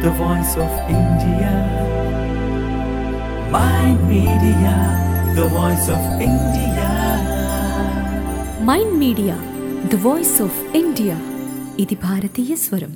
the voice of India. My media, the voice of India. Mind media the voice of India ఇది భారతీయ స్వరం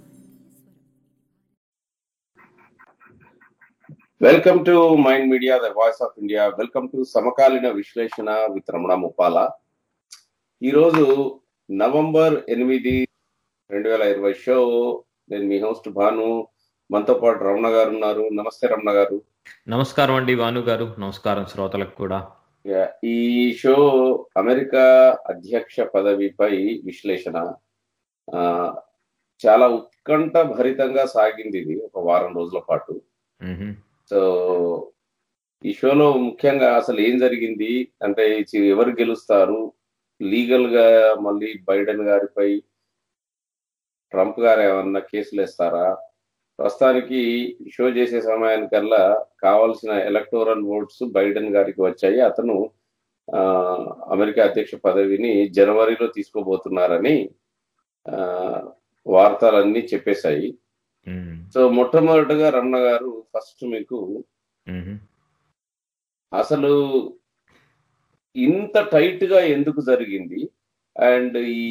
welcome to mind media the voice of India welcome to సమకాలీన విశ్లేషణ with Ramana Muppala ఈరోజు November ఎనిమిది రెండు వేల ఇరవై షో నేను మీ హోస్ట్ భాను మనతో పాటు రమణ గారు ఉన్నారు నమస్తే రమణ గారు నమస్కారం అండి భాను గారు నమస్కారం శ్రోతలకు కూడా Yeah, ఈ షో అమెరికా అధ్యక్ష పదవిపై విశ్లేషణ ఆ, చాలా ఉత్కంఠ భరితంగా సాగింది ఇది ఒక వారం రోజుల పాటు మ్హూ. సో ఈ షోలో ముఖ్యంగా అసలు ఏం జరిగింది అంటే చి- ఎవరు గెలుస్తారు లీగల్ గా మళ్ళీ బైడెన్ గారిపై ట్రంప్ గారు ఏమన్నా కేసులు వేస్తారా ప్రస్తుతానికి షో చేసే సమయానికల్లా కావాల్సిన ఎలక్టోరల్ ఓట్స్ బైడెన్ గారికి వచ్చాయి అతను ఆ, అమెరికా అధ్యక్ష పదవిని జనవరిలో తీసుకోబోతున్నారని ఆ, వార్తలన్నీ చెప్పేశాయి మ్. సో మొట్టమొదటిగా రమణ గారు ఫస్ట్ మీకు మ్హూ. అసలు ఇంత టైట్ గా ఎందుకు జరిగింది అండ్ ఈ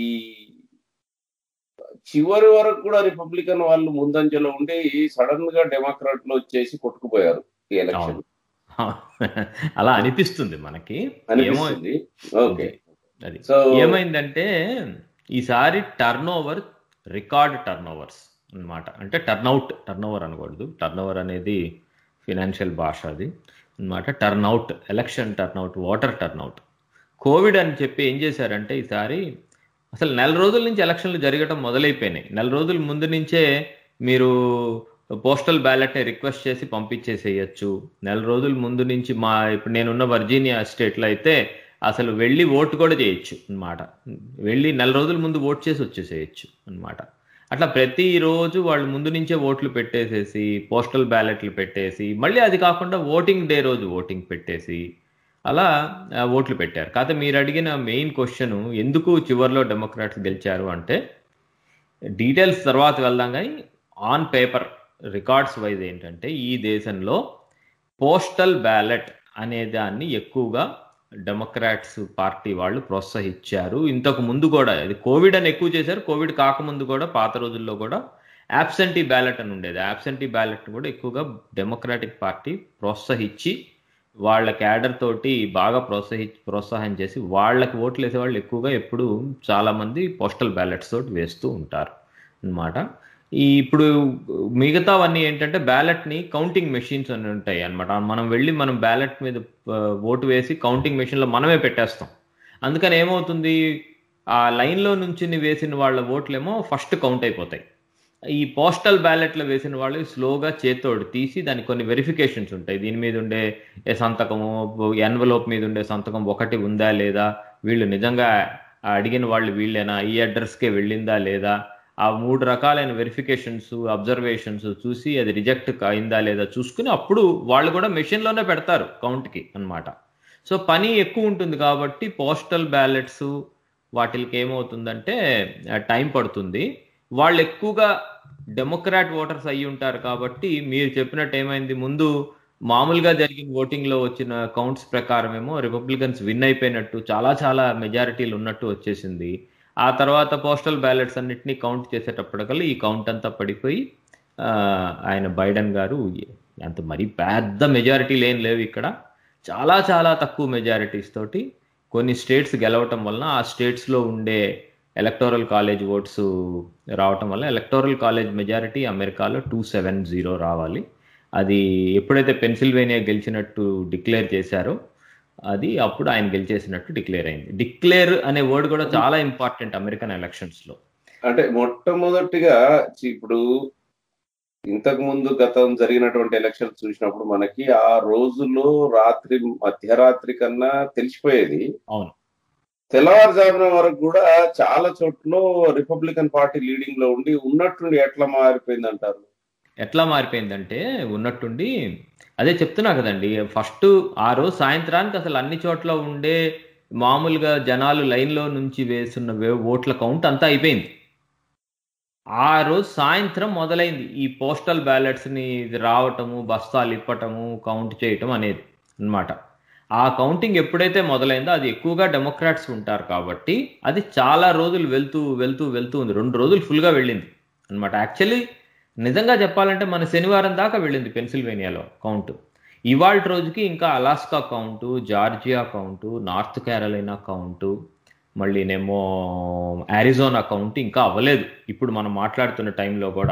చివరి వరకు కూడా రిపబ్లికన్ వాళ్ళు ముందంజలో ఉండి సడన్ గా డెమోక్రాట్లు వచ్చేసి కొట్టుకుపోయారు ఈ ఎలక్షన్ అలా అనిపిస్తుంది మనకి ఏమో అనిపిస్తుంది ఓకే అది సో ఏమైందంటే ఈసారి turn over record turn overs అనమాట అంటే టర్న్ అవుట్ టర్న్ ఓవర్ అనకూడదు టర్న్ ఓవర్ అనేది ఫినాన్షియల్ భాష అది అనమాట turn out election turn out voter turn out Covid అని చెప్పి ఏం చేశారంటే ఈసారి అసలు నెల రోజుల నుంచి ఎలక్షన్లు జరగడం మొదలైపోయినాయి నెల రోజుల ముందు నుంచే మీరు పోస్టల్ బ్యాలెట్ని రిక్వెస్ట్ చేసి పంపించేసేయచ్చు నెల రోజుల ముందు నుంచి మా ఇప్పుడు నేనున్న వర్జీనియా స్టేట్లో అయితే అసలు వెళ్ళి ఓటు కూడా చేయొచ్చు అన్నమాట వెళ్ళి నెల రోజుల ముందు ఓట్ చేసి వచ్చేసేయచ్చు అన్నమాట అట్లా ప్రతిరోజు వాళ్ళు ముందు నుంచే ఓట్లు పెట్టేసేసి పోస్టల్ బ్యాలెట్లు పెట్టేసి మళ్ళీ అది కాకుండా ఓటింగ్ డే రోజు ఓటింగ్ పెట్టేసి అలా ఆ, ఓట్లు పెట్టారు కాకపోతే మీరు అడిగిన మెయిన్ క్వశ్చన్ ఎందుకు చివరిలో డెమోక్రాట్స్ గెలిచారు అంటే డీటెయిల్స్ తర్వాత వెళ్దాం కానీ ఆన్ పేపర్ రికార్డ్స్ వైజ్ ఏంటంటే ఈ దేశంలో పోస్టల్ బ్యాలెట్ అనే దాన్ని ఎక్కువగా డెమోక్రాట్స్ పార్టీ వాళ్ళు ప్రోత్సహించారు ఇంతకు ముందు కూడా అది కోవిడ్ అని ఎక్కువ చేశారు కోవిడ్ కాకముందు కూడా పాత రోజుల్లో కూడా యాబ్సెంటీ బ్యాలెట్ అని ఉండేది యాబ్సెంటీ బ్యాలెట్ కూడా ఎక్కువగా డెమోక్రాటిక్ పార్టీ ప్రోత్సహించి వాళ్ళ క్యాడర్ తోటి బాగా ప్రోత్సహి ప్రోత్సాహం చేసి వాళ్ళకి ఓట్లు వేసే వాళ్ళు ఎక్కువగా ఎప్పుడు చాలా మంది పోస్టల్ బ్యాలెట్స్ తోటి వేస్తూ ఉంటారు అన్నమాట ఈ ఇప్పుడు మిగతావన్నీ ఏంటంటే బ్యాలెట్ ని కౌంటింగ్ మెషిన్స్ అని ఉంటాయి అన్నమాట మనం వెళ్ళి మనం బ్యాలెట్ మీద ఆ, ఓటు వేసి కౌంటింగ్ మెషిన్ లో మనమే పెట్టేస్తాం అందుకని ఏమవుతుంది ఆ లైన్ లో నుంచి వేసిన వాళ్ళ ఓట్లేమో ఫస్ట్ కౌంట్ అయిపోతాయి ఈ పోస్టల్ బ్యాలెట్లో వేసిన వాళ్ళు స్లోగా చేతోడు తీసి దానికి కొన్ని వెరిఫికేషన్స్ ఉంటాయి దీని మీద ఉండే ఏ సంతకము ఎన్వలోప్ మీద ఉండే సంతకం ఒకటి ఉందా లేదా వీళ్ళు నిజంగా అడిగిన వాళ్ళు వీళ్ళేనా ఈ అడ్రస్కే వెళ్ళిందా లేదా ఆ మూడు రకాలైన వెరిఫికేషన్స్ అబ్జర్వేషన్స్ చూసి అది రిజెక్ట్ అయిందా లేదా చూసుకుని అప్పుడు వాళ్ళు కూడా మెషిన్లోనే పెడతారు కౌంట్కి అన్నమాట సో పని ఎక్కువ ఉంటుంది కాబట్టి పోస్టల్ బ్యాలెట్స్ వాటికి ఏమవుతుందంటే టైం పడుతుంది వాళ్ళు ఎక్కువగా డెమోక్రాట్ ఓటర్స్ అయ్యి ఉంటారు కాబట్టి మీరు చెప్పినట్టు ఏమైంది ముందు మామూలుగా జరిగిన ఓటింగ్ లో వచ్చిన కౌంట్స్ ప్రకారం ఏమో రిపబ్లికన్స్ విన్ అయిపోయినట్టు చాలా చాలా మెజారిటీలు ఉన్నట్టు వచ్చేసింది ఆ తర్వాత పోస్టల్ బ్యాలెట్స్ అన్నిటినీ కౌంట్ చేసేటప్పటికల్లా ఈ కౌంట్ అంతా పడిపోయి ఆ, ఆయన బైడెన్ గారు అంత మరీ పెద్ద మెజారిటీలు ఏం లేవు ఇక్కడ చాలా చాలా తక్కువ మెజారిటీస్ తోటి కొన్ని స్టేట్స్ గెలవటం వలన ఆ స్టేట్స్లో ఉండే ఎలక్టోరల్ కాలేజ్ ఓట్స్ రావటం వల్ల ఎలక్టోరల్ కాలేజ్ మెజారిటీ అమెరికాలో టూ సెవెన్ జీరో రావాలి అది ఎప్పుడైతే పెన్సిల్వేనియా గెలిచినట్టు డిక్లేర్ చేశారో అది అప్పుడు ఆయన గెలిచేసినట్టు డిక్లేర్ అయింది డిక్లేర్ అనే వర్డ్ కూడా చాలా ఇంపార్టెంట్ అమెరికన్ ఎలక్షన్స్ లో అంటే మొట్టమొదటిగా చి- ఇప్పుడు ఇంతకు ముందు గతం జరిగినటువంటి ఎలక్షన్ చూసినప్పుడు మనకి ఆ రోజులో రాత్రి మధ్యరాత్రి కన్నా తెలిసిపోయేది అవును తెల్లవారుజామున వరకు కూడా చాలా చోట్ల రిపబ్లికన్ పార్టీ లీడింగ్ లో ఉండి ఉన్నట్టుండి ఎట్లా మారిపోయింది అంటారు ఎట్లా మారిపోయిందంటే ఉన్నట్టుండి అదే చెప్తున్నా కదండి ఫస్ట్ ఆ రోజు సాయంత్రానికి అసలు అన్ని చోట్ల ఉండే మామూలుగా జనాలు లైన్లో నుంచి వేస్తున్న వే- ఓట్ల కౌంట్ అంతా అయిపోయింది ఆ రోజు సాయంత్రం మొదలైంది ఈ పోస్టల్ బ్యాలెట్స్ని రావటము బస్తాలు ఇప్పటము కౌంట్ చేయటం అనేది అన్నమాట ఆ కౌంటింగ్ ఎప్పుడైతే మొదలైందో అది ఎక్కువగా డెమోక్రాట్స్ ఉంటారు కాబట్టి అది చాలా రోజులు వెళ్తూ వెళ్తూ వెళ్తూ ఉంది రెండు రోజులు ఫుల్గా వెళ్ళింది అనమాట యాక్చువల్లీ నిజంగా చెప్పాలంటే మన శనివారం దాకా వెళ్ళింది పెన్సిల్వేనియాలో కౌంట్ ఇవాళ రోజుకి ఇంకా Alaska count Georgia count north Carolina count మళ్ళీనేమో అరిజోనా కౌంట్ ఇంకా అవ్వలేదు ఇప్పుడు మనం మాట్లాడుతున్న టైంలో కూడా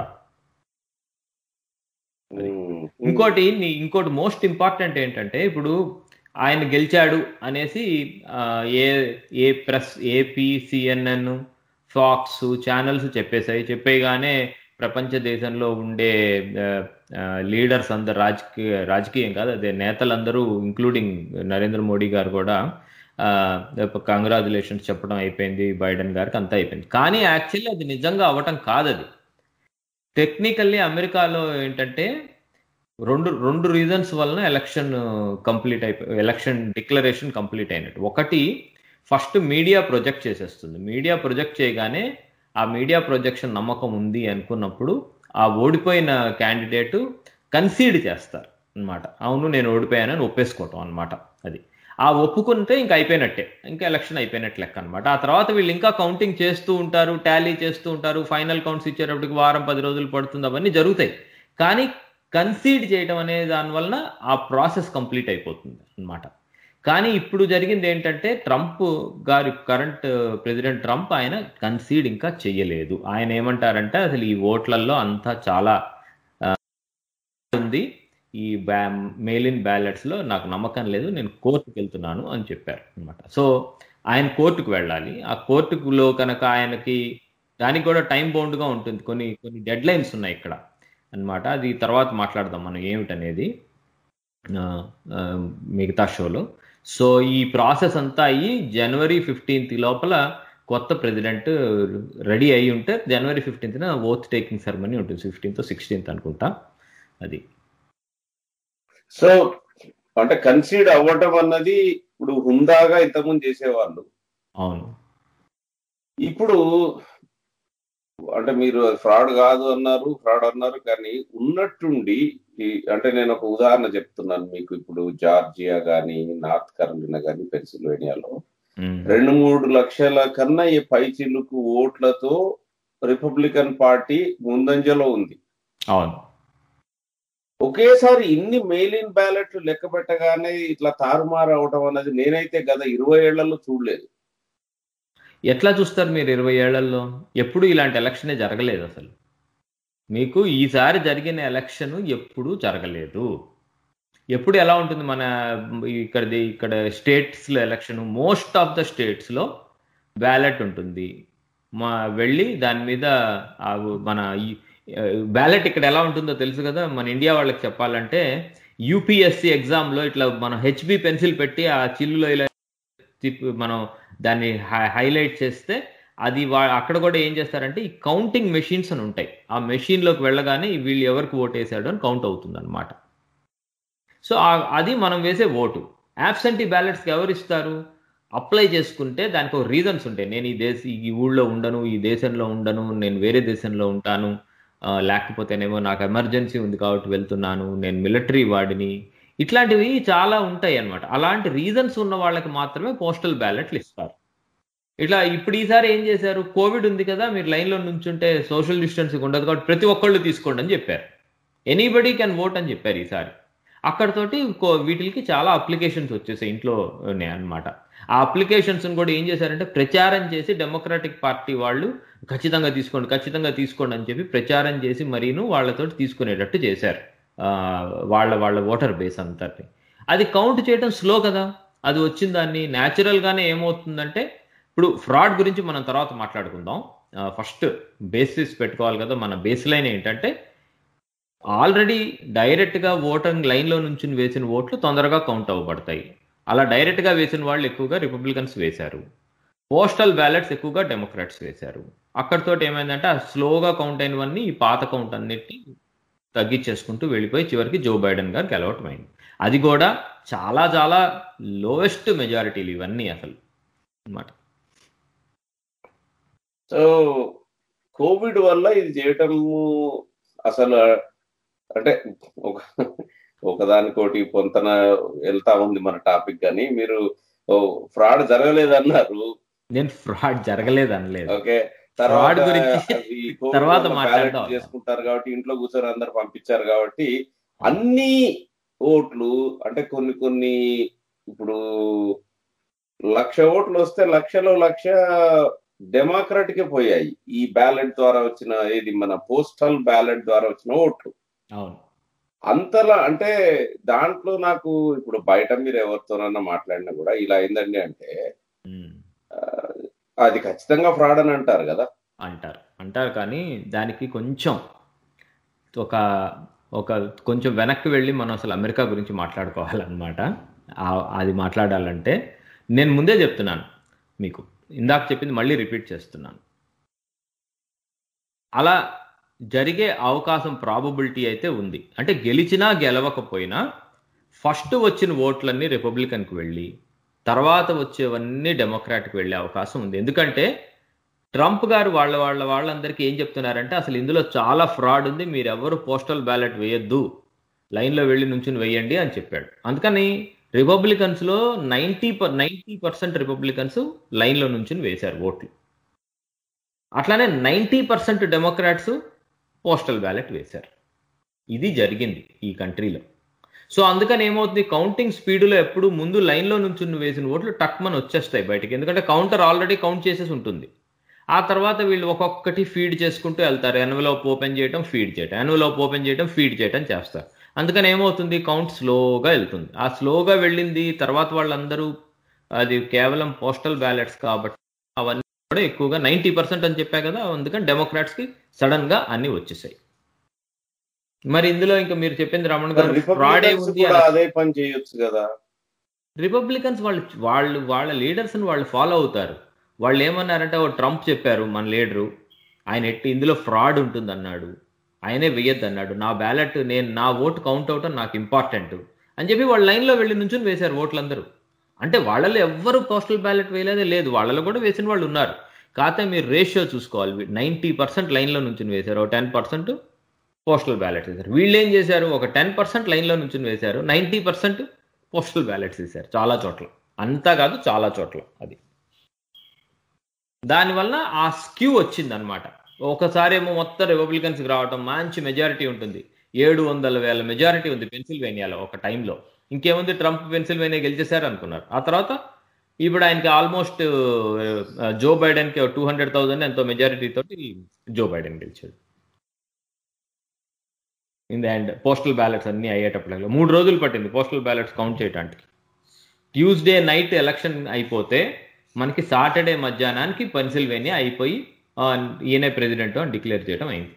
ఉమ్, ఇంకోటి నీ- ఇంకోటి మోస్ట్ ఇంపార్టెంట్ ఏంటంటే ఇప్పుడు ఆయన గెలిచాడు అనేసి ఆ, ఏ ఏ press AP CNN Fox channels చెప్పేశాయి చెప్పేయగానే ప్రపంచ దేశంలో ఉండే లీడర్స్ అందరు రాజకీయ రాజకీయం కాదు అదే నేతలందరూ ఇంక్లూడింగ్ నరేంద్ర మోడీ గారు కూడా కంగ్రాచులేషన్స్ చెప్పడం అయిపోయింది బైడెన్ గారికి అంతా అయిపోయింది కానీ యాక్చువల్లీ అది నిజంగా అవ్వటం కాదు అది టెక్నికల్లీ అమెరికాలో ఏంటంటే రెండు రెండు రీజన్స్ వలన ఎలక్షన్ కంప్లీట్ అయిపోయి ఎలక్షన్ డిక్లరేషన్ కంప్లీట్ అయినట్టు ఒకటి ఫస్ట్ మీడియా ప్రొజెక్ట్ చేసేస్తుంది మీడియా ప్రొజెక్ట్ చేయగానే ఆ మీడియా ప్రొజెక్షన్ నమ్మకం ఉంది అనుకున్నప్పుడు ఆ ఓడిపోయిన క్యాండిడేట్ కన్సీడ్ చేస్తారు అన్నమాట అవును నేను ఓడిపోయానని ఒప్పేసుకోవటం అన్నమాట అది ఆ ఒప్పుకుంటే ఇంకా అయిపోయినట్టే ఇంకా ఎలక్షన్ అయిపోయినట్టు లెక్క అనమాట ఆ తర్వాత వీళ్ళు ఇంకా కౌంటింగ్ చేస్తూ ఉంటారు టాలీ చేస్తూ ఉంటారు ఫైనల్ కౌంట్స్ ఇచ్చేటప్పటికి వారం పది రోజులు పడుతుంది అవన్నీ జరుగుతాయి కానీ కన్సీడ్ చేయడం అనే దాని వలన ఆ ప్రాసెస్ కంప్లీట్ అయిపోతుంది అన్నమాట కానీ ఇప్పుడు జరిగింది ఏంటంటే ట్రంప్ గారి కరెంట్ ప్రెసిడెంట్ ట్రంప్ ఆయన కన్సీడ్ ఇంకా చెయ్యలేదు ఆయన ఏమంటారంటే అసలు ఈ ఓట్లలో అంతా చాలా ఆ, ఉంది ఈ బ్యా మెయిల్ ఇన్ బ్యాలెట్స్ లో నాకు నమ్మకం లేదు నేను కోర్టుకు వెళ్తున్నాను అని చెప్పారు అనమాట సో ఆయన కోర్టుకు వెళ్ళాలి ఆ కోర్టుకులో కనుక ఆయనకి దానికి కూడా టైం బౌండ్ గా ఉంటుంది కొన్ని కొన్ని డెడ్ లైన్స్ ఉన్నాయి ఇక్కడ అన్నమాట అది తర్వాత మాట్లాడదాం మనం ఏమిటనేది ఆ, ఆ, మిగతా షోలో సో ఈ ప్రాసెస్ అంతా అయ్యి జనవరి ఫిఫ్టీన్త్ లోపల కొత్త ప్రెసిడెంట్ రెడీ అయి ఉంటే జనవరి ఫిఫ్టీన్త్న ఓత్ టేకింగ్ సెరమనీ ఉంటుంది ఫిఫ్టీన్త్ సిక్స్టీన్త్ అనుకుంటా అది సో అంటే కన్సీడ్ అవ్వటం అన్నది ఇప్పుడు హుందాగా ఇంతకుముందు చేసేవాళ్ళు అవును ఇప్పుడు అంటే మీరు ఫ్రాడ్ కాదు అన్నారు ఫ్రాడ్ అన్నారు కానీ ఉన్నట్టుండి ఈ అంటే నేను ఒక ఉదాహరణ చెప్తున్నాను మీకు ఇప్పుడు జార్జియా గానీ నార్త్ కరోలినా గానీ పెన్సిల్వేనియాలో ఉమ్, రెండు మూడు లక్షల కన్నా ఈ పై చిల్లుకు ఓట్లతో రిపబ్లికన్ పార్టీ ముందంజలో ఉంది అవును ఒకేసారి ఇన్ని మెయిల్ ఇన్ బ్యాలెట్లు లెక్క పెట్టగానే ఇట్లా తారుమారు అవడం అనేది నేనైతే గత ఇరవై ఏళ్లలో చూడలేదు ఎట్లా చూస్తారు మీరు ఇరవై ఏళ్లలో ఎప్పుడు ఇలాంటి ఎలక్షనే జరగలేదు అసలు మీకు ఈసారి జరిగిన ఎలక్షన్ ఎప్పుడు జరగలేదు ఎప్పుడు ఎలా ఉంటుంది మన ఇక్కడది ఇక్కడ స్టేట్స్లో ఎలక్షన్ మోస్ట్ ఆఫ్ ద స్టేట్స్లో బ్యాలెట్ ఉంటుంది మా వెళ్ళి దాని మీద ఆ మన బ్యాలెట్ ఇక్కడ ఎలా ఉంటుందో తెలుసు కదా మన ఇండియా వాళ్ళకి చెప్పాలంటే యూపీఎస్సి ఎగ్జామ్లో ఇట్లా మనం హెచ్బి పెన్సిల్ పెట్టి ఆ చిల్లులో ఇలా తిప్పి మనం దాన్ని హైలైట్ చేస్తే అది వా అక్కడ కూడా ఏం చేస్తారంటే ఈ కౌంటింగ్ మెషిన్స్ అని ఉంటాయి ఆ మెషిన్లోకి వెళ్ళగానే వీళ్ళు ఎవరికి ఓటు వేసాడు అని కౌంట్ అవుతుంది అనమాట సో అది మనం వేసే ఓటు యాబ్సెంటీ బ్యాలెట్స్కి ఎవరు ఇస్తారు అప్లై చేసుకుంటే దానికి ఒక రీజన్స్ ఉంటాయి నేను ఈ దేశ ఈ ఊళ్ళో ఉండను ఈ దేశంలో ఉండను నేను వేరే దేశంలో ఉంటాను ఆ, లేకపోతేనేమో నాకు ఎమర్జెన్సీ ఉంది కాబట్టి వెళ్తున్నాను నేను మిలిటరీ వాడిని ఇట్లాంటివి చాలా ఉంటాయి అన్నమాట అలాంటి రీజన్స్ ఉన్న వాళ్ళకి మాత్రమే పోస్టల్ బ్యాలెట్లు ఇస్తారు ఇట్లా ఇప్పుడు ఈసారి ఏం చేశారు కోవిడ్ ఉంది కదా మీరు లైన్లో నుంచుంటే సోషల్ డిస్టెన్సింగ్ ఉండదు కాబట్టి ప్రతి ఒక్కళ్ళు తీసుకోండి అని చెప్పారు ఎనీబడీ కెన్ ఓట్ అని చెప్పారు ఈసారి అక్కడతోటి కో- వీటికి చాలా అప్లికేషన్స్ వచ్చేసాయి ఇంట్లో అన్నమాట ఆ అప్లికేషన్స్ కూడా ఏం చేశారంటే ప్రచారం చేసి డెమోక్రాటిక్ పార్టీ వాళ్ళు ఖచ్చితంగా తీసుకోండి ఖచ్చితంగా తీసుకోండి అని చెప్పి ప్రచారం చేసి మరీను వాళ్ళతో తీసుకునేటట్టు చేశారు ఆ, వాళ్ళ వాళ్ళ ఓటర్ బేస్ అంతటి అది కౌంట్ చేయడం స్లో కదా అది వచ్చిన దాన్ని natural గానే ఏమవుతుందంటే ఇప్పుడు ఫ్రాడ్ గురించి మనం తర్వాత మాట్లాడుకుందాం ఫస్ట్ బేసిస్ పెట్టుకోవాలి కదా మన బేస్ లైన్ ఏంటంటే ఆల్రెడీ డైరెక్ట్గా ఓటింగ్ లైన్లో నుంచి వేసిన ఓట్లు తొందరగా కౌంట్ అవ్వబడతాయి అలా డైరెక్ట్గా వేసిన వాళ్ళు ఎక్కువగా రిపబ్లికన్స్ వేశారు పోస్టల్ బ్యాలెట్స్ ఎక్కువగా డెమోక్రాట్స్ వేశారు అక్కడితో ఏమైందంటే ఆ స్లోగా కౌంట్ అయినవన్నీ ఈ పాత కౌంట్ అన్నిటిని తగ్గించేసుకుంటూ వెళ్ళిపోయి చివరికి జో బైడెన్ గారు గెలవటం అయింది అది కూడా చాలా చాలా లోయెస్ట్ మెజారిటీలు ఇవన్నీ అసలు అన్నమాట సో కోవిడ్ వల్ల ఇది చేయటము అసలు అంటే ఒక ఒకదానికోటి పొంతన వెళ్తా ఉంది మన టాపిక్ కానీ మీరు ఫ్రాడ్ జరగలేదన్నారు నేను ఫ్రాడ్ జరగలేదు అనలేదు ఓకే Fraud తర్వాత గురించి అది COVID తర్వాత వల్ల మాట్లాడదాం. ballot చేసుకుంటారు కాబట్టి ఇంట్లో కూర్చొని అందరు పంపించారు కాబట్టి అన్ని ఓట్లు అంటే కొన్ని కొన్ని ఇప్పుడు లక్ష ఓట్లు వస్తే లక్షలో లక్ష డెమోక్రాట్ కే పోయాయి ఈ బ్యాలెట్ ద్వారా వచ్చిన ఏది మన పోస్టల్ బ్యాలెట్ ద్వారా వచ్చిన ఓట్లు అవును అంతలా అంటే దాంట్లో నాకు ఇప్పుడు బయట మీరు ఎవరితోనన్నా మాట్లాడినా కూడా ఇలా అయిందండి అంటే ఉమ్. ఆ, అది ఖచ్చితంగా ఫ్రాడ్ అని అంటారు కదా అంటారు అంటారు కానీ దానికి కొంచెం ఒక ఒక కొంచెం వెనక్కి వెళ్ళి మనం అసలు అమెరికా గురించి మాట్లాడుకోవాలన్నమాట ఆ- అది మాట్లాడాలంటే నేను ముందే చెప్తున్నాను మీకు ఇందాక చెప్పింది మళ్ళీ రిపీట్ చేస్తున్నాను అలా జరిగే అవకాశం ప్రాబబిలిటీ అయితే ఉంది అంటే గెలిచినా గెలవకపోయినా ఫస్ట్ వచ్చిన ఓట్లన్నీ రిపబ్లికన్కి వెళ్ళి తర్వాత వచ్చేవన్నీ డెమోక్రాట్కి వెళ్ళే అవకాశం ఉంది ఎందుకంటే ట్రంప్ గారు వాళ్ళ వాళ్ళ వాళ్ళందరికీ ఏం చెప్తున్నారంటే అసలు ఇందులో చాలా ఫ్రాడ్ ఉంది మీరు ఎవరు పోస్టల్ బ్యాలెట్ వేయొద్దు లైన్లో వెళ్ళి నుంచుని వేయండి అని చెప్పాడు అందుకని రిపబ్లికన్స్లో ninety per ninety percent Republicans లైన్లో నుంచుని వేశారు ఓట్లు అట్లానే ninety percent Democrats postal ballot వేశారు ఇది జరిగింది ఈ కంట్రీలో సో అందుకని ఏమవుతుంది కౌంటింగ్ స్పీడ్లో ఎప్పుడు ముందు లైన్లో నుంచి వేసిన ఓట్లు టక్మన్ వచ్చేస్తాయి బయటికి ఎందుకంటే కౌంటర్ ఆల్రెడీ కౌంట్ చేసేసి ఉంటుంది ఆ తర్వాత వీళ్ళు ఒక్కొక్కటి ఫీడ్ చేసుకుంటూ వెళ్తారు ఎన్వలోప్ ఓపెన్ చేయడం ఫీడ్ చేయడం ఎన్వలోప్ ఓపెన్ చేయడం ఫీడ్ చేయడం చేస్తారు అందుకని ఏమవుతుంది కౌంట్ స్లోగా వెళ్తుంది ఆ స్లోగా వెళ్ళింది తర్వాత వాళ్ళందరూ అది కేవలం పోస్టల్ బ్యాలెట్స్ కాబట్టి అవన్నీ కూడా ఎక్కువగా నైంటీ పర్సెంట్ అని చెప్పా కదా అందుకని డెమోక్రాట్స్కి సడన్గా అన్నీ వచ్చేసాయి మరి ఇందులో ఇంకా మీరు చెప్పింది రమణ గారు ఫ్రాడ్ రిపబ్లికన్స్ ఉంది కూడా అని- అదే పని చేయొచ్చు కదా రిపబ్లికన్స్ వాళ్ళు వాళ్ళు వాళ్ళ లీడర్స్ని వాళ్ళు ఫాలో అవుతారు వాళ్ళు ఏమన్నారంటే ఓ ట్రంప్ చెప్పారు మన లీడరు ఆయన ఎట్టి ఇందులో ఫ్రాడ్ ఉంటుంది అన్నాడు ఆయనే వెయ్యొద్దు అన్నాడు నా బ్యాలెట్ నేను నా ఓటు కౌంట్ అవటం నాకు ఇంపార్టెంట్ అని చెప్పి వాళ్ళ లైన్లో వెళ్ళి నుంచుని వేశారు ఓట్లందరూ అంటే వాళ్ళలో ఎవ్వరు పోస్టల్ బ్యాలెట్ వేయలేదే లేదు వాళ్ళలో కూడా వేసిన వాళ్ళు ఉన్నారు కాకపోతే మీరు రేషియో చూసుకోవాలి నైంటీ పర్సెంట్ లైన్లో నుంచుని వేశారు ఒక టెన్ పర్సెంట్ పోస్టల్ బ్యాలెట్ వేశారు వీళ్ళు ఏం చేశారు ఒక టెన్ పర్సెంట్ లైన్లో నుంచి వేశారు నైంటీ పర్సెంట్ పోస్టల్ బ్యాలెట్స్ వేశారు చాలా చోట్ల అంతా కాదు చాలా చోట్ల అది దానివల్ల ఆ స్క్యూ వచ్చింది అనమాట ఒకసారి ఏమో మొత్తం రిపబ్లికన్స్కి రావటం మంచి మెజారిటీ ఉంటుంది ఏడు వందల వేల మెజారిటీ ఉంది పెన్సిల్వేనియాలో ఒక టైంలో ఇంకేముంది ట్రంప్ పెన్సిల్వేనియా గెలిచేశారు అనుకున్నారు ఆ తర్వాత ఇప్పుడు ఆయనకి ఆల్మోస్ట్ జో బైడెన్కి టూ హండ్రెడ్ థౌసండ్ ఎంతో మెజారిటీ తోటి జో బైడెన్ గెలిచాడు in the end postal ballots అన్ని అయ్యేటప్పుడు మూడు రోజులు పట్టింది పోస్టల్ బ్యాలెట్స్ కౌంట్ చేయడానికి ట్యూస్డే నైట్ ఎలక్షన్ అయిపోతే మనకి సాటర్డే మధ్యాహ్నానికి పెన్సిల్వేనియా అయిపోయి ఆ, ఈయనే ప్రెసిడెంట్ అని డిక్లేర్ చేయడం అయింది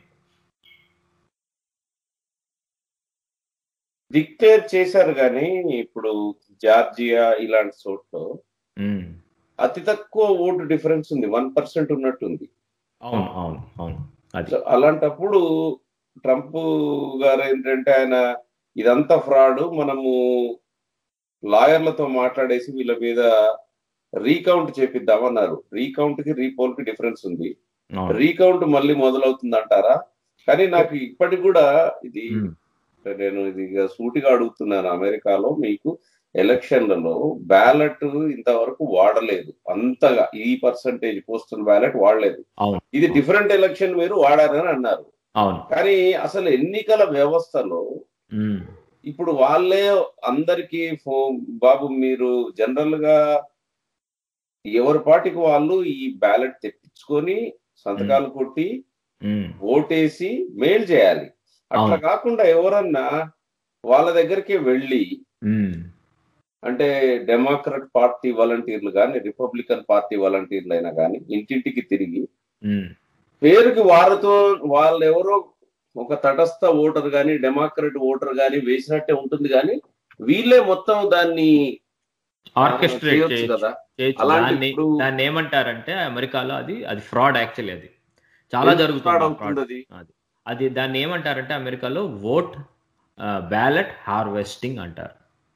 డిక్లేర్ చేశారు కానీ ఇప్పుడు జార్జియా ఇలాంటి చోట్ల ఉమ్. అతి తక్కువ ఓటు డిఫరెన్స్ ఉంది వన్ పర్సెంట్ ఉన్నట్టుంది అవును అవును అవును అది సో అలాంటప్పుడు ట్రంప్ గారు ఏంటంటే ఆయన ఇదంతా ఫ్రాడ్ మనము లాయర్లతో మాట్లాడేసి వీళ్ళ మీద రీకౌంట్ చేపిద్దామన్నారు రీకౌంట్ కి రీపోల్ కి డిఫరెన్స్ ఉంది అవును రీకౌంట్ మళ్ళీ మొదలవుతుంది అంటారా కానీ నాకు ఇప్పటికి కూడా ఇది ఉమ్. నేను ఇది ఇక సూటిగా అడుగుతున్నాను అమెరికాలో మీకు ఎలక్షన్లలో బ్యాలెట్ ఇంతవరకు వాడలేదు అంతగా ఈ పర్సంటేజ్ పోస్టల్ బ్యాలెట్ వాడలేదు అవును ఇది డిఫరెంట్ ఎలక్షన్ వేరు వాడారని అన్నారు అవును కానీ అసలు ఎన్నికల వ్యవస్థలో ఉమ్. ఇప్పుడు వాళ్ళే అందరికి బాబు మీరు జనరల్ గా ఎవరి పాటికి వాళ్ళు ఈ బ్యాలెట్ తెప్పించుకొని సంతకాలు కొట్టి ఉమ్. ఓటేసి మెయిల్ చేయాలి అట్లా అవును. కాకుండా ఎవరన్నా వాళ్ళ దగ్గరికి వెళ్ళి ఉమ్. అంటే డెమోక్రట్ పార్టీ వాలంటీర్లు కానీ రిపబ్లికన్ పార్టీ వాలంటీర్లు అయినా కానీ ఇంటింటికి తిరిగి ఉమ్. పేరుకి వారితో వాళ్ళు ఎవరో ఒక తటస్థ ఓటర్ గాని డెమోక్రట్ ఓటర్ గాని వేసినట్టే ఉంటుంది కానీ వీళ్ళే మొత్తం దాన్ని ఆర్కెస్ట్రేట్ చేయొచ్చు చేయొచ్చు కదా చేయొచ్చు. అలాంటి దాన్ని ఇప్పుడు- దాన్ని ఏమంటారంటే అమెరికాలో అది అది ఫ్రాడ్ యాక్చువల్లీ అది చాలా ఎందుకు జరుగుతుంది fraud ఆ fraud. అవుతుంది అది అది అది దాన్ని ఏమంటారంటే అమెరికాలో ఓట్ బ్యాలెట్ హార్వెస్టింగ్ అంటారు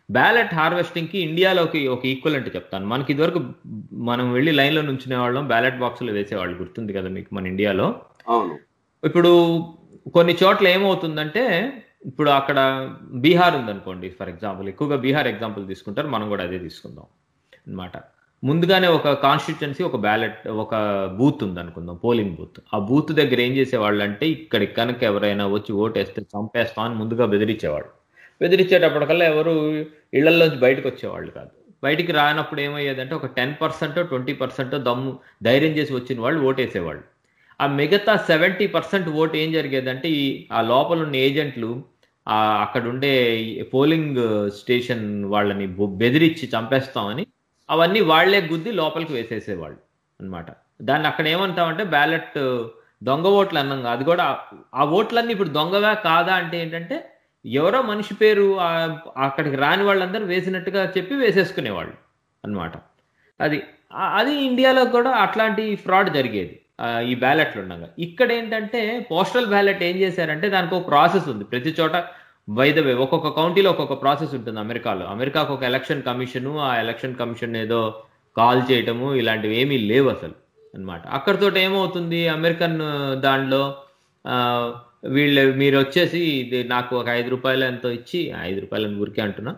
బ్యాలెట్ హార్వెస్టింగ్ కి ఇండియాలోకి ఒక ఈక్వలెంట్ చెప్తాను మనకి ఇదివరకు మనం వెళ్ళి లైన్లో నుంచునే వాళ్ళం బ్యాలెట్ బాక్సులు వేసేవాళ్ళు గుర్తుంది కదా మీకు మన ఇండియాలో అవును ఇప్పుడు కొన్ని చోట్ల ఏమవుతుందంటే ఇప్పుడు అక్కడ బీహార్ ఉందనుకోండి ఫర్ ఎగ్జాంపుల్ ఎక్కువగా బీహార్ ఎగ్జాంపుల్ తీసుకుంటారు మనం కూడా అదే తీసుకుందాం అన్నమాట ముందుగానే ఒక కాన్స్టిట్యున్సీ ఒక బ్యాలెట్ ఒక బూత్ ఉంది అనుకుందాం పోలింగ్ బూత్ ఆ బూత్ దగ్గర ఏం చేసేవాళ్ళు అంటే ఇక్కడికి కనుక ఎవరైనా వచ్చి ఓటేస్తే చంపేస్తాం అని ముందుగా బెదిరించేవాళ్ళు బెదిరించేటప్పటికల్లా ఎవరు ఇళ్లలోంచి బయటకు వచ్చేవాళ్ళు కాదు బయటికి రానప్పుడు ఏమయ్యేదంటే ఒక టెన్ పర్సెంట్ ట్వంటీ పర్సెంట్ దమ్ము ధైర్యం చేసి వచ్చిన వాళ్ళు ఓటేసేవాళ్ళు ఆ మిగతా సెవెంటీ పర్సెంట్ ఓటు ఏం జరిగేదంటే ఈ ఆ లోపల ఉన్న ఏజెంట్లు ఆ అక్కడ ఉండే పోలింగ్ స్టేషన్ వాళ్ళని బొ- బెదిరించి చంపేస్తామని అవన్నీ వాళ్లే గుద్ది లోపలికి వేసేసేవాళ్ళు అన్నమాట దాన్ని అక్కడ ఏమంటామంటే బ్యాలెట్ దొంగ ఓట్లు అన్నాం కాదు. అది కూడా ఆ ఓట్లన్నీ ఇప్పుడు దొంగగా కాదా అంటే ఏంటంటే ఎవరో మనిషి పేరు ఆ- అక్కడికి రాని వాళ్ళందరూ వేసినట్టుగా చెప్పి వేసేసుకునేవాళ్ళు అన్నమాట అది ఆ- అది ఇండియాలో కూడా అట్లాంటి ఫ్రాడ్ జరిగేది ఆ, ఈ బ్యాలెట్లు ఉండగా ఇక్కడ ఏంటంటే పోస్టల్ బ్యాలెట్ ఏం చేశారంటే దానికి ఒక ప్రాసెస్ ఉంది ప్రతి చోట వే ఒక్కొక్క కౌంటీలో ఒక్కొక్క ప్రాసెస్ ఉంటుంది అమెరికాలో అమెరికాకు ఒక ఎలక్షన్ కమిషను ఆ ఎలక్షన్ కమిషన్ ఏదో కాల్ చేయటము ఇలాంటివి ఏమీ లేవు అసలు అన్నమాట అక్కడితో ఏమవుతుంది అమెరికన్ దానిలో ఆ, వీళ్ళు మీరు వచ్చేసి ఇది నాకు ఒక ఐదు రూపాయలు ఎంతో ఇచ్చి ఐదు రూపాయలు ఊరికే అంటున్నా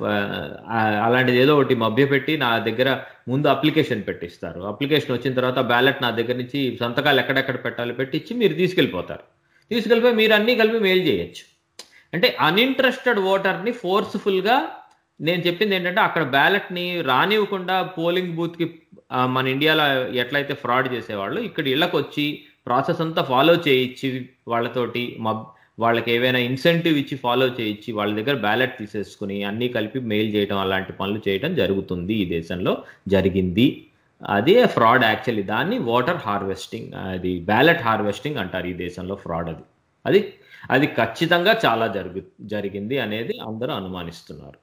ఆ, అలాంటిది ఏదో ఒకటి మభ్యపెట్టి నా దగ్గర ముందు అప్లికేషన్ పెట్టిస్తారు అప్లికేషన్ వచ్చిన తర్వాత బ్యాలెట్ నా దగ్గర నుంచి సంతకాలు ఎక్కడెక్కడ పెట్టాలి పెట్టించి మీరు తీసుకెళ్ళిపోతారు తీసుకెళ్ళిపోయి మీరు అన్నీ కలిపి మెయిల్ చేయొచ్చు అంటే అన్ఇంట్రెస్టెడ్ ఓటర్ని ఫోర్స్ఫుల్గా నేను చెప్పింది ఏంటంటే అక్కడ బ్యాలెట్ని రానివ్వకుండా పోలింగ్ బూత్కి ఆ, మన ఇండియాలో ఎట్లయితే ఫ్రాడ్ చేసేవాళ్ళు ఇక్కడ ఇళ్ళకి వచ్చి ప్రాసెస్ అంతా ఫాలో చేయించి వాళ్ళతోటి మబ్ వాళ్ళకి ఏవైనా ఇన్సెంటివ్ ఇచ్చి ఫాలో చేయించి వాళ్ళ దగ్గర బ్యాలెట్ తీసేసుకుని అన్నీ కలిపి మెయిల్ చేయడం అలాంటి పనులు చేయడం జరుగుతుంది ఈ దేశంలో జరిగింది అదే ఫ్రాడ్ యాక్చువల్లీ దాన్ని ఓటర్ హార్వెస్టింగ్ అది బ్యాలెట్ హార్వెస్టింగ్ అంటారు ఈ దేశంలో ఫ్రాడ్ అది అది అది ఖచ్చితంగా చాలా జరుగు జరిగింది అనేది అందరూ అనుమానిస్తున్నారు